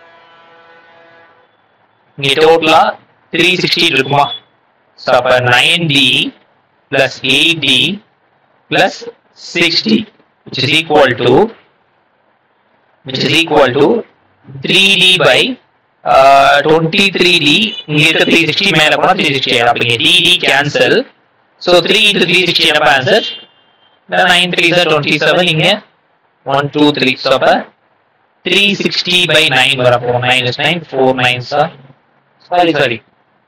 இங்கே டோட்டலா த்ரீ சிக்ஸ்டி இருக்குமா ஸோ அப்போ nine T plus eight T plus sixty which is equal to which is equal to 3d by uh, 23d இங்க இருக்க 360 மேல போனா 360 அப்ப இங்க dd cancel so 3 into 360 என்ன ஆன்சர் 9 3 is 27 இங்க 1 2 3 so அப்ப 360 by 9 வரப்போ 9 is 9 4 9 are sorry sorry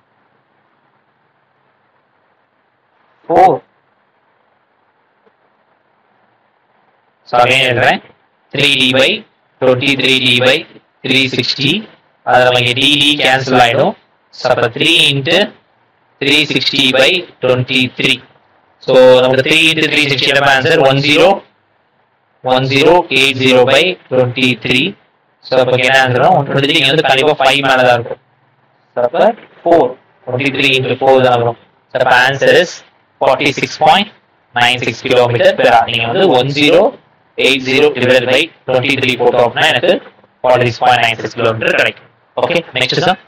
4 so again எழுதுறேன் 3d by 23d by 360 அதில் நமக்கு dd கேன்சல் ஆயிடும் ஸோ அப்போ three into three sixty by twenty three so நமக்கு த்ரீ இன்ட்டு த்ரீ சிக்ஸ்டி என்ன answer one zero one zero eight zero by twenty three so அப்போ என்ன answer one twenty three வந்து கண்டிப்பாக ஃபைவ் மேலே தான் இருக்கும் ஸோ அப்போ four twenty three into four தான் வரும் ஸோ அப்போ answer is forty six point nine six kilometre per நீங்கள் வந்து one zero eight zero divide by twenty three போட்டோம் அப்படின்னா எனக்கு forty six point nine six kilometre கிடைக்கும் okay next sir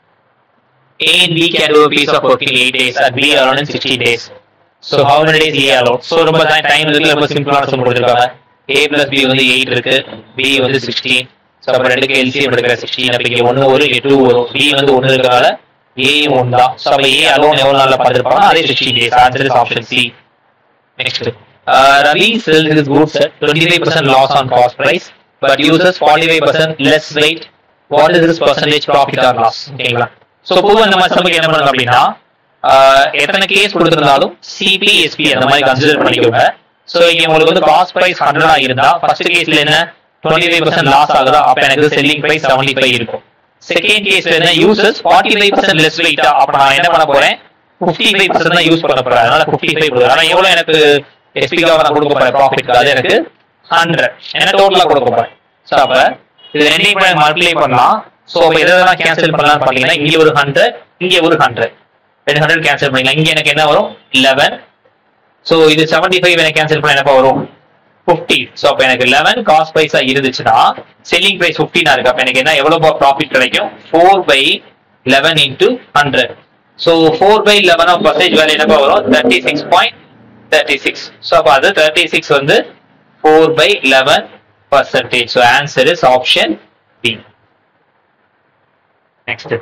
A and B can do a piece of work in 8 days and B alone in 16 days. So how many days A alone? So ரொம்ப time இருக்கு ரொம்ப சிம்பிளான some கொடுத்துருக்காங்க A plus B வந்து 8 இருக்கு B வந்து 16 so அப்போ ரெண்டுக்கு எல்சிஎம் எடுக்கிற 16 அப்போ இங்கே ஒன்று வரும் எட்டு வரும் B வந்து ஒன்று இருக்கனால A ஒன்று தான் ஸோ அப்போ A alone எவ்வளோ நாளில் பார்த்துருப்பாங்க அதே 16 days answer is option C next Ravi sells his goods at 25% loss on cost price but uses 45% less weight. What is this percentage profit or loss? ஓகேங்களா ஸோ பொதுவாக இந்த மாதிரி சமக்கு என்ன பண்ணுங்க அப்படின்னா ஆஹ் எத்தனை கேஸ் கொடுத்திருந்தாலும் சிபி எஸ்பி அந்த மாதிரி கன்சிடர் பண்ணிக்கோங்க ஸோ இங்க உங்களுக்கு வந்து காஸ்ட் பிரைஸ் ஹண்ட்ரடா இருந்தா ஃபர்ஸ்ட் கேஸ்ல என்ன டுவெண்ட்டி ஃபைவ் பர்சன்ட் லாஸ் ஆகுதா அப்ப எனக்கு செல்லிங் பிரைஸ் செவன்டி ஃபைவ் இருக்கும் செகண்ட் கேஸ்ல என்ன uses forty five percent less வெயிட்டா அப்ப நான் என்ன பண்ண போறேன் ஃபிஃப்டி ஃபைவ் பர்சன்ட் தான் யூஸ் பண்ண போறேன் அதனால ஃபிஃப்டி ஃபைவ் கொடுக்குறேன் ஆனா எவ்வளவு எனக்கு எஸ்பிக்காக நான் கொடுக்க போறேன் ப்ராஃபிட் அது எனக்கு ஹண்ட்ரட் என்ன டோட்டலா கொடுக்க போறேன் ஸோ அப்ப இது ரெண்டையும் கூட மல்டிப்ளை பண்ணலாம் ஸோ அப்போ எதெல்லாம் கேன்சல் பண்ணலாம்னு பார்த்தீங்கன்னா இங்கே ஒரு ஹண்ட்ரட் இங்கே ஒரு ஹண்ட்ரட் ரெண்டு ஹண்ட்ரட் கேன்சல் பண்ணிக்கலாம் இங்கே எனக்கு என்ன வரும் லெவன் ஸோ இது செவன்டி ஃபைவ் எனக்கு கேன்சல் பண்ண என்னப்பா வரும் ஃபிஃப்டி ஸோ அப்போ எனக்கு லெவன் காஸ்ட் ப்ரைஸா இருந்துச்சுன்னா செல்லிங் ப்ரைஸ் ஃபிஃப்டினா இருக்கு அப்போ எனக்கு என்ன எவ்வளோ ப்ராஃபிட் கிடைக்கும் four by eleven into hundred so four by eleven of percentage வேலை என்னப்பா வரும் thirty six point thirty six so அப்போ அது தேர்ட்டி சிக்ஸ் வந்து four by eleven percentage so answer is option B next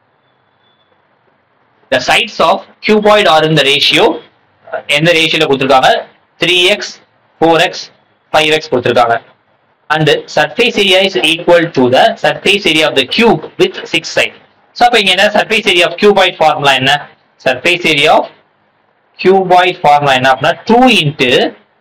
the sides of cuboid are in the ratio uh, எந்த ரேஷியோல கொடுத்திருக்காங்க three X four X five X கொடுத்திருக்காங்க and surface area is equal to the surface area of the cube with six side so அப்போ இங்க என்ன surface area of cuboid formula என்ன surface area of cuboid formula என்ன அப்படின்னா two into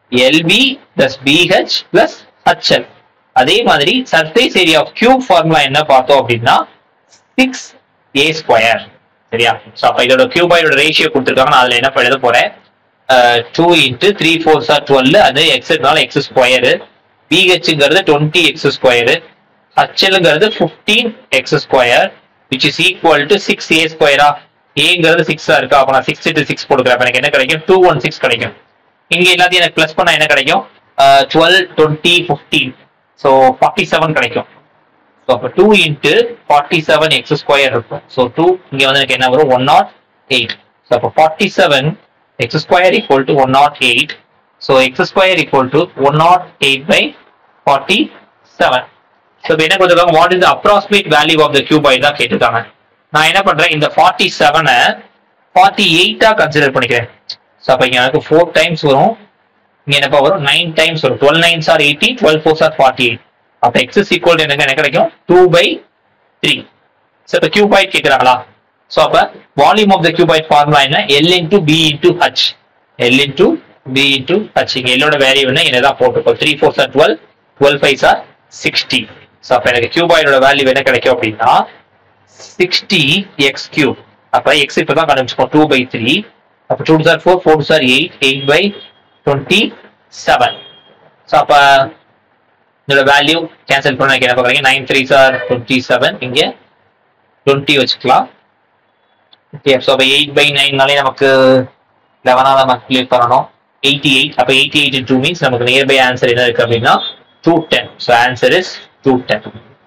LB plus BH plus HL அதே மாதிரி surface area of cube formula என்ன பார்த்தோம் அப்படின்னா சிக்ஸ் ஏ ஸ்கொயர் சரியா ஸோ அப்போ இதோட கியூபாய்டோட ரேஷியோ கொடுத்துருக்காங்க நான் அதில் என்ன பண்ண எழுத போறேன் டூ இன்ட்டு த்ரீ ஃபோர் சார் டுவெல் அது எக்ஸ்னால எக்ஸ் ஸ்கொயரு பிஹெச்ங்கிறது டுவெண்ட்டி எக்ஸ் ஸ்கொயரு ஹச்எல்ங்கிறது fifteen X square which is equal to six A ஸ்கொயரா ஏங்கிறது சிக்ஸா இருக்கா அப்போ நான் சிக்ஸ் இன்ட்டு சிக்ஸ் கொடுக்குறேன் அப்ப எனக்கு என்ன கிடைக்கும் டூ ஒன் சிக்ஸ் கிடைக்கும் இங்க எல்லாத்தையும் எனக்கு ப்ளஸ் பண்ணா என்ன கிடைக்கும் twelve twenty fifteen so forty seven கிடைக்கும் ஸோ அப்போ two into forty seven X square இருக்கும் ஸோ டூ இங்கே வந்து எனக்கு என்ன வரும் ஒன் நாட் எயிட் ஸோ அப்போ forty seven X square equal to one nought eight so X square equal to one nought eight by forty seven so இப்போ என்ன கொடுத்துருக்காங்க what is approximate value of the cuboid தான் கேட்டிருக்காங்க நான் என்ன பண்றேன் இந்த ஃபார்ட்டி செவனை ஃபார்ட்டி எயிட்டா கன்சிடர் பண்ணிக்கிறேன் ஸோ அப்போ இங்கே எனக்கு ஃபோர் டைம்ஸ் வரும் இங்க என்னப்பா வரும் நைன் டைம்ஸ் வரும் twelve nines are eighty twelve fours are forty eight அப்போ எக்ஸ் இஸ் ஈக்குவல் எனக்கு என்ன கிடைக்கும் டூ பை த்ரீ ஸோ இப்போ கியூபாய்ட் கேட்குறாங்களா ஸோ அப்போ volume of the cuboid formula என்ன L into B into H L into B into H இங்கே எல்லோட வேல்யூ என்ன என்னதான் போட்டுருக்கோம் த்ரீ ஃபோர் சார் டுவெல் டுவெல் ஃபைவ் சார் சிக்ஸ்டி ஸோ அப்போ எனக்கு கியூபாய்டோட வேல்யூ என்ன கிடைக்கும் அப்படின்னா சிக்ஸ்டி எக்ஸ் கியூப் அப்போ எக்ஸ் இப்போ தான் கண்டுபிடிச்சிப்போம் டூ பை த்ரீ அப்போ டூ சார் ஃபோர் ஃபோர் சார் eight eight by twenty seven so அப்போ இதோட வேல்யூ கேன்சல் பண்ண என்ன பார்க்குறீங்க nine three sir twenty seven இங்கே டுவெண்ட்டி வச்சுக்கலாம் ஓகே ஸோ அப்போ எயிட் பை நைன்னாலே நமக்கு லெவனாக மல்டிப்ளை பண்ணணும் எயிட்டி எயிட் அப்போ எயிட்டி எயிட் டூ மீன்ஸ் நமக்கு நியர் பை ஆன்சர் என்ன இருக்கு அப்படின்னா two ten so answer is two ten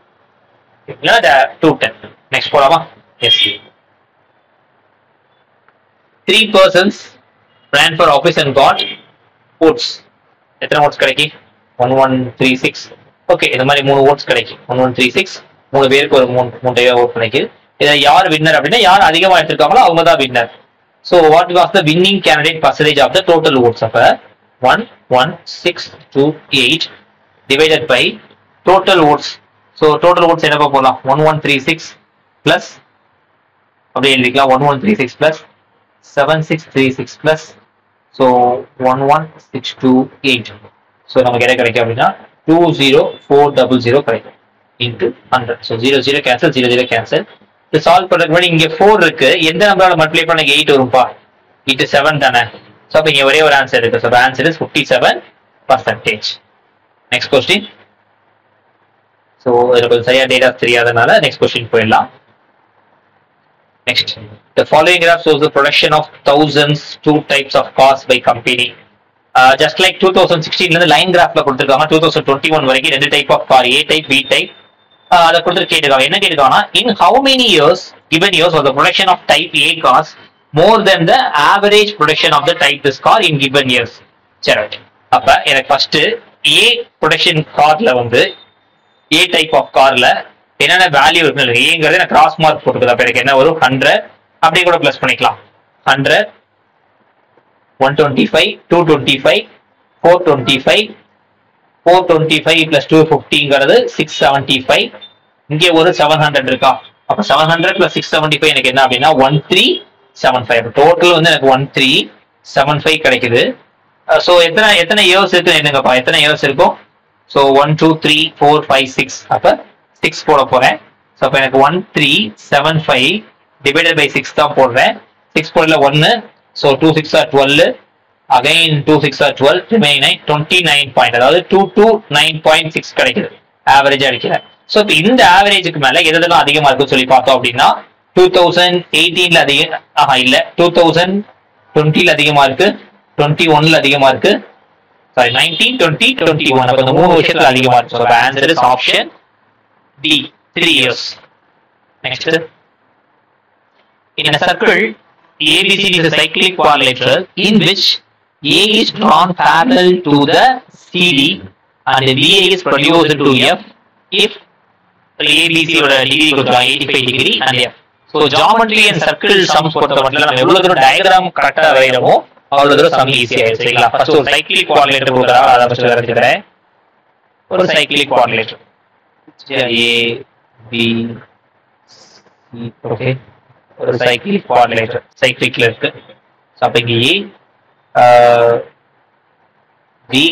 two ten next போலாமா yes three persons ran for office and got votes எத்தனை votes கிடைக்கும் one one three six okay இந்த மாதிரி மூணு votes கிடைக்கும் ஒன் ஒன் த்ரீ சிக்ஸ் மூணு பேருக்கு ஒரு மூணு மூணு டைம் ஓட் கிடைக்குது இதை யார் வின்னர் அப்படின்னா யார் அதிகமாக எடுத்திருக்காங்களோ அவங்க தான் winner so what was the winning candidate percentage of the total votes அப்போ one one six two eight divided by total votes so total votes என்னப்பா போகலாம் one one three six plus அப்படியே எழுதிக்கலாம் one one three six plus seven six three six plus so one one six two eight so நமக்கு என்ன கிடைக்கும் அப்படின்னா two zero four double zero கிடைக்கும் into hundred so zero zero cancel zero zero cancel இது solve பண்ணுறதுக்கு முன்னாடி இங்கே four இருக்கு எந்த நம்பரால மல்டிப்ளை பண்ண எயிட் வரும்பா இன்ட்டு செவன் தானே ஸோ அப்போ இங்கே ஒரே ஒரு ஆன்சர் இருக்கு so answer is fifty seven percentage next question so இதில் கொஞ்சம் சரியா டேட்டா தெரியாதனால நெக்ஸ்ட் கொஸ்டின் போயிடலாம் Next, the following graph shows the production of thousands, two types of cars by company. Uh, just like 2016 ல இருந்து line கிராஃப்ல கொடுத்துருக்காங்க 2021 வரைக்கும் ரெண்டு type of car A type B type அதை கொடுத்து கேட்டிருக்காங்க என்ன கேட்டிருக்காங்கன்னா in how many years given years of the production of type A cars more than the average production of the type this car in given years சரி okay. அப்ப எனக்கு first ஏ production கார்ல வந்து ஏ டைப் ஆஃப் கார்ல என்னென்ன value இருக்குன்னு ஏங்கிறது எனக்கு கிராஸ் மார்க் போட்டுக்குது அப்ப எனக்கு என்ன வரும் ஹண்ட்ரட் அப்படியே கூட ப்ளஸ் பண்ணிக்கலாம் hundred one twenty five two twenty five four twenty five four twenty five plus two ஃபிஃப்டிங்கிறது சிக்ஸ் செவன்ட்டி ஃபைவ் இங்கே ஒரு செவன் ஹண்ட்ரட் இருக்கா அப்போ seven hundred plus six seventy five எனக்கு என்ன அப்படின்னா one three seven five total வந்து எனக்கு ஒன் த்ரீ செவன் ஃபைவ் கிடைக்குது ஸோ எத்தனை எத்தனை இயர்ஸ் இருக்கு என்னங்கப்பா எத்தனை இயர்ஸ் இருக்கும் so one two three four five six அப்போ சிக்ஸ் போட போறேன் ஸோ அப்போ எனக்கு one three seven five divided by six தான் போடுறேன் சிக்ஸ் போடல ஒன்று so two six are twelve again two six are twelve remain nine twenty nine point அதாவது two two nine point six கிடைக்குது ஆவரேஜ் அடிக்கிறேன் ஸோ இப்போ இந்த ஆவரேஜுக்கு மேலே எதெல்லாம் அதிகமாக இருக்குன்னு சொல்லி பார்த்தோம் அப்படின்னா டூ தௌசண்ட் எயிட்டீன்ல அதிகம் ஆஹா இல்லை டூ தௌசண்ட் டுவெண்ட்டில அதிகமாக இருக்கு டுவெண்ட்டி ஒன்ல அதிகமாக இருக்கு sorry nineteen twenty twenty one அப்போ இந்த மூணு வருஷத்துல அதிகமாக இருக்கு so answer is option D, three years. Next. In a circle, ABC is a cyclic quadrilateral in which A is drawn parallel to the CD and BA is produced to F if ABC ஓட degree கொடுக்குறாங்க eighty five degree and F so geometry and circle sums பொறுத்த மட்டும் நம்ம எவ்வளவு தூரம் diagram கரெக்டாக வரைகிறோமோ அவ்வளவு தூரம் சம் ஈஸி ஆயிடுச்சு சரிங்களா ஃபர்ஸ்ட் ஒரு சைக்கிளிக் குவாடிலேட்டர் கொடுக்குறாங்க அதை ஃபர்ஸ்ட் வரைஞ்சுக்கிறேன் ஒரு cyclic quadrilateral A, B, C, okay ஒரு சைக்கிளிக் குவாடிலேட்டர் சைக்கிளிக்ல இருக்கு ஸோ அப்போ இங்கே ஏ பி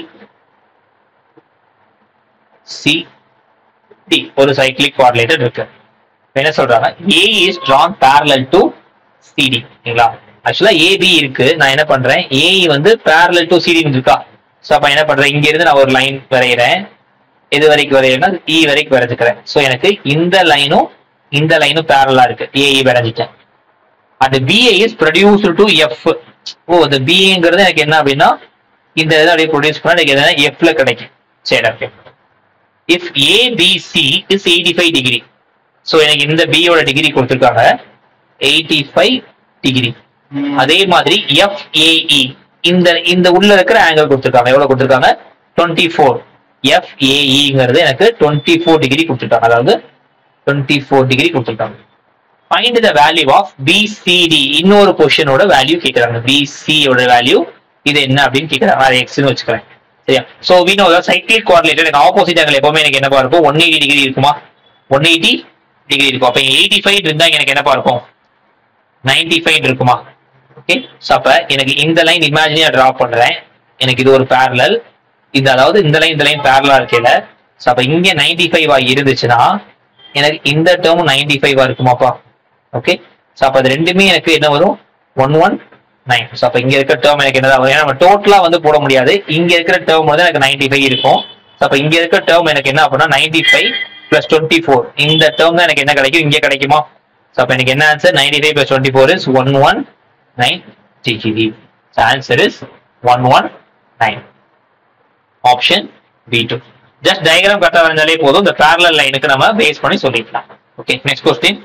சி டி ஒரு சைக்கிளிக் கோஆர்டினேட்டர் இருக்கு இப்ப என்ன சொல்றாங்க A is drawn parallel to CD ஓகேங்களா ஆக்சுவலா ஏபி இருக்கு நான் என்ன பண்றேன் ஏ வந்து parallel டு சிடி இருக்கா ஸோ அப்ப என்ன பண்றேன் இங்க இருந்து நான் ஒரு லைன் வரைகிறேன் எது வரைக்கும் வரைகிறேன்னா இ வரைக்கும் வரைஞ்சுக்கிறேன் ஸோ எனக்கு இந்த லைனும் இந்த லைனும் பேரலா இருக்கு ஏஇ வரைஞ்சிட்டேன் அந்த BA is produced to F O அந்த பிஏங்கிறது எனக்கு என்ன அப்படின்னா இந்த இதை அப்படியே ப்ரொடியூஸ் பண்ணா எனக்கு எதுனா எஃப்ல கிடைக்கும் சரி okay if ABC is eighty five degree so எனக்கு இந்த பியோட டிகிரி கொடுத்துருக்காங்க எயிட்டி ஃபைவ் டிகிரி அதே மாதிரி எஃப்ஏஇ இந்த இந்த உள்ள இருக்கிற ஆங்கிள் கொடுத்துருக்காங்க எவ்வளவு கொடுத்துருக்காங்க டுவெண்ட்டி ஃபோர் எஃப்ஏஇங்கிறது எனக்கு டுவெண்ட்டி ஃபோர் டிகிரி கொடுத்துருக்காங்க அதாவது டுவெண்ட்டி ஃபோர் டிகிரி கொடுத்துருக்காங்க find the value of BCD இன்னொரு பொசிஷனோட வேல்யூ கேட்குறாங்க பிசியோட வேல்யூ இது என்ன அப்படின்னு கேட்குறாங்க அது எக்ஸ்னு வச்சுக்கிறேன் சரியா ஸோ வீணோ சைக்கிளிக் கோஆர்டினேட்டர் எனக்கு ஆப்போசிட் ஆங்கிள் எப்பவுமே எனக்கு என்னப்பா இருக்கும் ஒன் எயிட்டி டிகிரி இருக்குமா ஒன் எயிட்டி டிகிரி இருக்கும் அப்போ எயிட்டி ஃபைவ் இருந்தால் எனக்கு என்னப்பா இருக்கும் நைன்டி ஃபைவ் இருக்குமா ஓகே ஸோ அப்போ எனக்கு இந்த லைன் இமேஜினியா ட்ரா பண்றேன் எனக்கு இது ஒரு பேரலல் இது அதாவது இந்த லைன் இந்த லைன் பேரலா இருக்கையில ஸோ அப்போ இங்கே நைன்டி ஃபைவ் இருந்துச்சுன்னா எனக்கு இந்த டேர்ம் நைன்டி ஃபைவ் இருக்குமாப்பா ஓகே ஸோ அப்போ அது ரெண்டுமே எனக்கு என்ன வரும் ஒன் ஒன் நைன் ஸோ அப்போ இங்க இருக்க டேர்ம் எனக்கு என்னதான் வரும் ஏன்னா நம்ம டோட்டலா வந்து போட முடியாது இங்க இருக்கிற டேர்ம் வந்து எனக்கு நைன்டி ஃபைவ் இருக்கும் ஸோ அப்போ இங்க இருக்க டேர்ம் எனக்கு என்ன அப்படின்னா ninety five plus twenty four இந்த டேர்ம் தான் எனக்கு என்ன கிடைக்கும் இங்கே கிடைக்குமா ஸோ அப்போ எனக்கு என்ன answer ninety five plus twenty four is one one nine degree answer is one one nine option B too just diagram கரெக்டாக வரைஞ்சாலே போதும் இந்த பேரலல் லைனுக்கு நம்ம பேஸ் பண்ணி சொல்லிக்கலாம் okay next question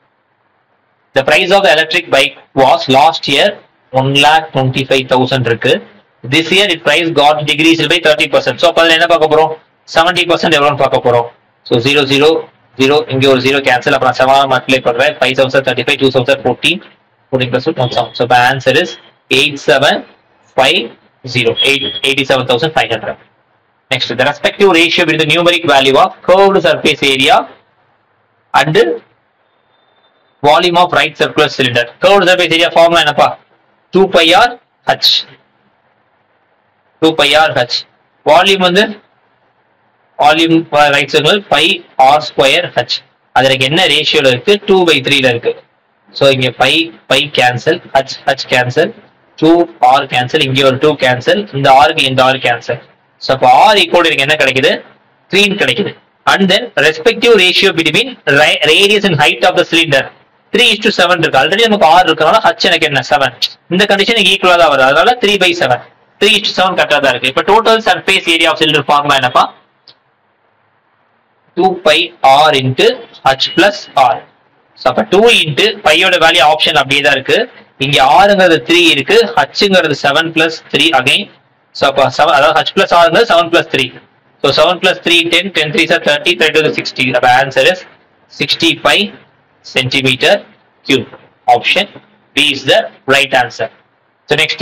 The price of the electric bike was last year one lakh twenty five thousand இருக்கு this year it price got decrease by thirty percent so அப்போ அதில் என்ன பார்க்க போறோம் செவன்டி பர்சன்ட் எவ்வளோன்னு பார்க்க போறோம் ஸோ ஜீரோ ஜீரோ ஜீரோ இங்கே ஒரு ஜீரோ கேன்சல் அப்புறம் செவன் மல்டிப்ளை பண்ணுறேன் five thousand thirty five two thousand fourteen fourteen plus one seven so இப்போ answer is eight seven five zero eight eighty seven thousand five hundred Next, the respective ratio between the numeric value of curved surface area and volume of right circular cylinder. Curved surface area formula என்னப்பா 2 pi r h 2 pi r h volume வந்து volume right circular pi r square h அது எனக்கு என்ன ரேஷியோல இருக்கு 2 by 3 ல இருக்கு so இங்க pi pi cancel H H cancel two R cancel இங்க ஒரு டூ கேன்சல் இந்த ஆருக்கு இந்த ஆர் கேன்சல் ஸோ அப்போ ஆர் ஈக்குவல் எனக்கு என்ன கிடைக்குது த்ரீன்னு கிடைக்குது and then respective ratio between radius and height of the cylinder three is to seven இருக்கு ஆல்ரெடி நமக்கு ஆர் இருக்கனால ஹச் எனக்கு என்ன செவன் இந்த கண்டிஷன் ஈக்குவலா தான் வருது அதனால three by seven three is seven கரெக்டாக தான் இருக்கு இப்போ total surface area of cylinder formula என்னப்பா two pi R into H plus R so அப்போ டூ இன்ட்டு பையோட வேல்யூ ஆப்ஷன் அப்படியே தான் இருக்கு இங்க ஆறுங்கிறது த்ரீ இருக்கு ஹச்சுங்கிறது seven plus three again so அப்போ செவன் அதாவது ஹச் பிளஸ் ஆறுங்கிறது seven plus three so seven plus three ten ten three are thirty thirty two sixty அப்போ answer is sixty five centimetre cube option B is the right answer so next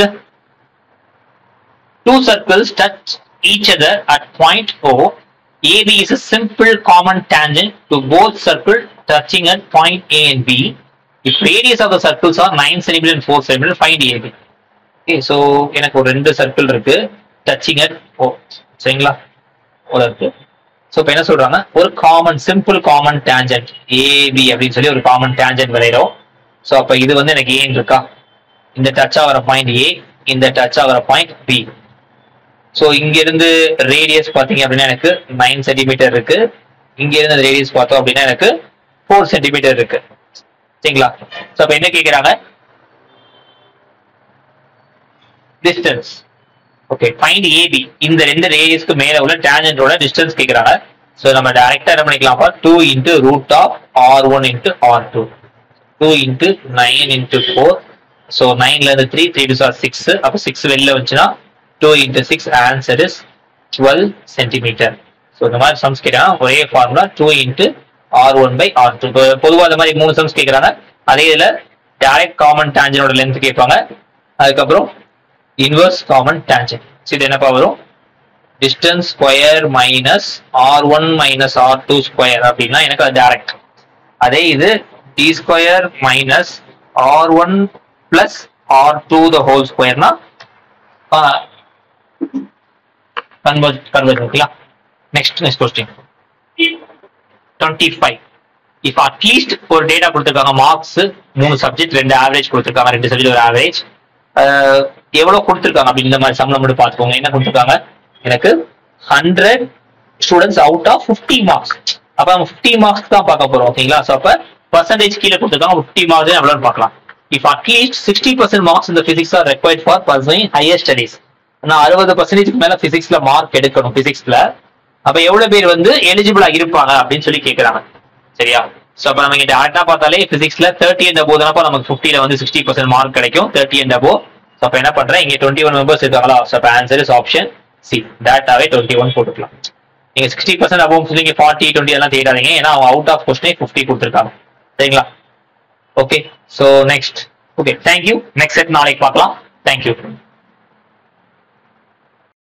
two circles touch each other at point O. AB is a simple common tangent to both circles touching at point A and B. If radius of the circles are 9 cm and 4 cm, find AB. Okay, so எனக்கு ஒரு ரெண்டு circle இருக்கு touching at ஓ சரிங்களா ஒரு இருக்கு so இப்போ என்ன சொல்றாங்க ஒரு common simple common tangent A B அப்படின்னு சொல்லி ஒரு காமன் டேஞ்சன்ட் வரைகிறோம் ஸோ அப்போ இது வந்து எனக்கு ஏன் இருக்கா இந்த டச் ஆகிற பாயிண்ட் ஏ இந்த டச் ஆகிற பாயிண்ட் பி ஸோ இங்க இருந்து ரேடியஸ் பாத்தீங்க அப்படின்னா எனக்கு நைன் சென்டிமீட்டர் இருக்கு இங்க இருந்து ரேடியஸ் பார்த்தோம் அப்படின்னா எனக்கு ஃபோர் சென்டிமீட்டர் இருக்கு சரிங்களா ஸோ அப்ப என்ன கேக்குறாங்க டிஸ்டன்ஸ் ஓகே ஃபைண்ட் ஏபி இந்த ரெண்டு ரேடியஸ்க்கு மேல உள்ள டேஞ்சன்டோட டிஸ்டன்ஸ் கேக்குறாங்க ஸோ நம்ம டைரக்டா என்ன பண்ணிக்கலாம்ப்பா two into root of R one into R two two into nine into four so நைன்ல இருந்து three three two are six அப்போ சிக்ஸ் வெளில வந்துச்சுன்னா two into six answer is twelve centimetre so இந்த மாதிரி சம்ஸ் கேட்குறாங்க ஒரே formula two into R one by R two பொதுவாக இந்த மாதிரி மூணு சம்ஸ் கேட்குறாங்க அதே இதில் டைரக்ட் காமன் டேஞ்சனோட லென்த் கேட்பாங்க அதுக்கப்புறம் இன்வர்ஸ் காமன் டேஞ்சன் இது என்னப்பா வரும் distance square minus R one minus R two square அப்படின்னா எனக்கு அது டைரக்ட் அதே இது D square minus R one plus R two the whole ஸ்கொயர்னா கன்வர்ஜ் கன்வர்ஜ் ஓகேங்களா next next question twenty five இப்போ அட்லீஸ்ட் ஒரு டேட்டா கொடுத்துருக்காங்க மார்க்ஸ் மூணு சப்ஜெக்ட் ரெண்டு ஆவரேஜ் கொடுத்துருக்காங்க ரெண்டு சப்ஜெக்ட் ஒரு ஆவரேஜ் எவ்வளோ கொடுத்துருக்காங்க அப்படின்னு இந்த மாதிரி சம்பளம் மட்டும் பார்த்துக்கோங்க என்ன கொடுத்துருக்காங்க எனக்கு hundred students out of fifty marks அப்போ நம்ம ஃபிஃப்டி மார்க்ஸ் தான் பார்க்க போறோம் ஓகேங்களா ஸோ அப்போ பர்சன்டேஜ் கீழே கொடுத்துருக்காங்க ஃபிஃப்டி மார்க்ஸ் எவ்வளோன்னு பார்க்கலாம் if at least sixty percent marks இந்த physics are required for pursuing higher studies நான் அறுபது பர்சன்டேஜ்க்கு மேல பிசிக்ஸ்ல மார்க் எடுக்கணும் பிசிக்ஸ்ல அப்ப எவ்வளவு பேர் வந்து எலிஜிபிளா இருப்பாங்க அப்படின்னு சொல்லி கேக்குறாங்க சரியா சோ அப்ப நம்ம இங்க டேரக்டா பார்த்தாலே பிசிக்ஸ்ல தேர்ட்டி அண்ட் அபோ தானப்ப நமக்கு ஃபிஃப்டில வந்து சிக்ஸ்டி பர்சன்ட் மார்க் கிடைக்கும் தேர்ட்டி அண்ட் அபோ ஸோ அப்ப என்ன பண்றேன் இங்க டுவெண்ட்டி ஒன் மெம்பர்ஸ் இருக்காங்களா ஸோ அப்ப ஆன்சர் இஸ் ஆப்ஷன் சி டேட்டாவே டுவெண்ட்டி ஒன் போட்டுக்கலாம் நீங்க சிக்ஸ்டி பர்சன்ட் அபோவ் நீங்க ஃபார்ட்டி டுவெண்ட்டி எல்லாம் தேடாதீங்க ஏன்னா அவங்க அவுட் ஆஃப் கொஸ்டினே ஃபிஃப்டி கொடுத்துருக்காங்க சரிங்களா okay so next okay thank you next set நாளைக்கு பார்க்கலாம் தேங்க்யூ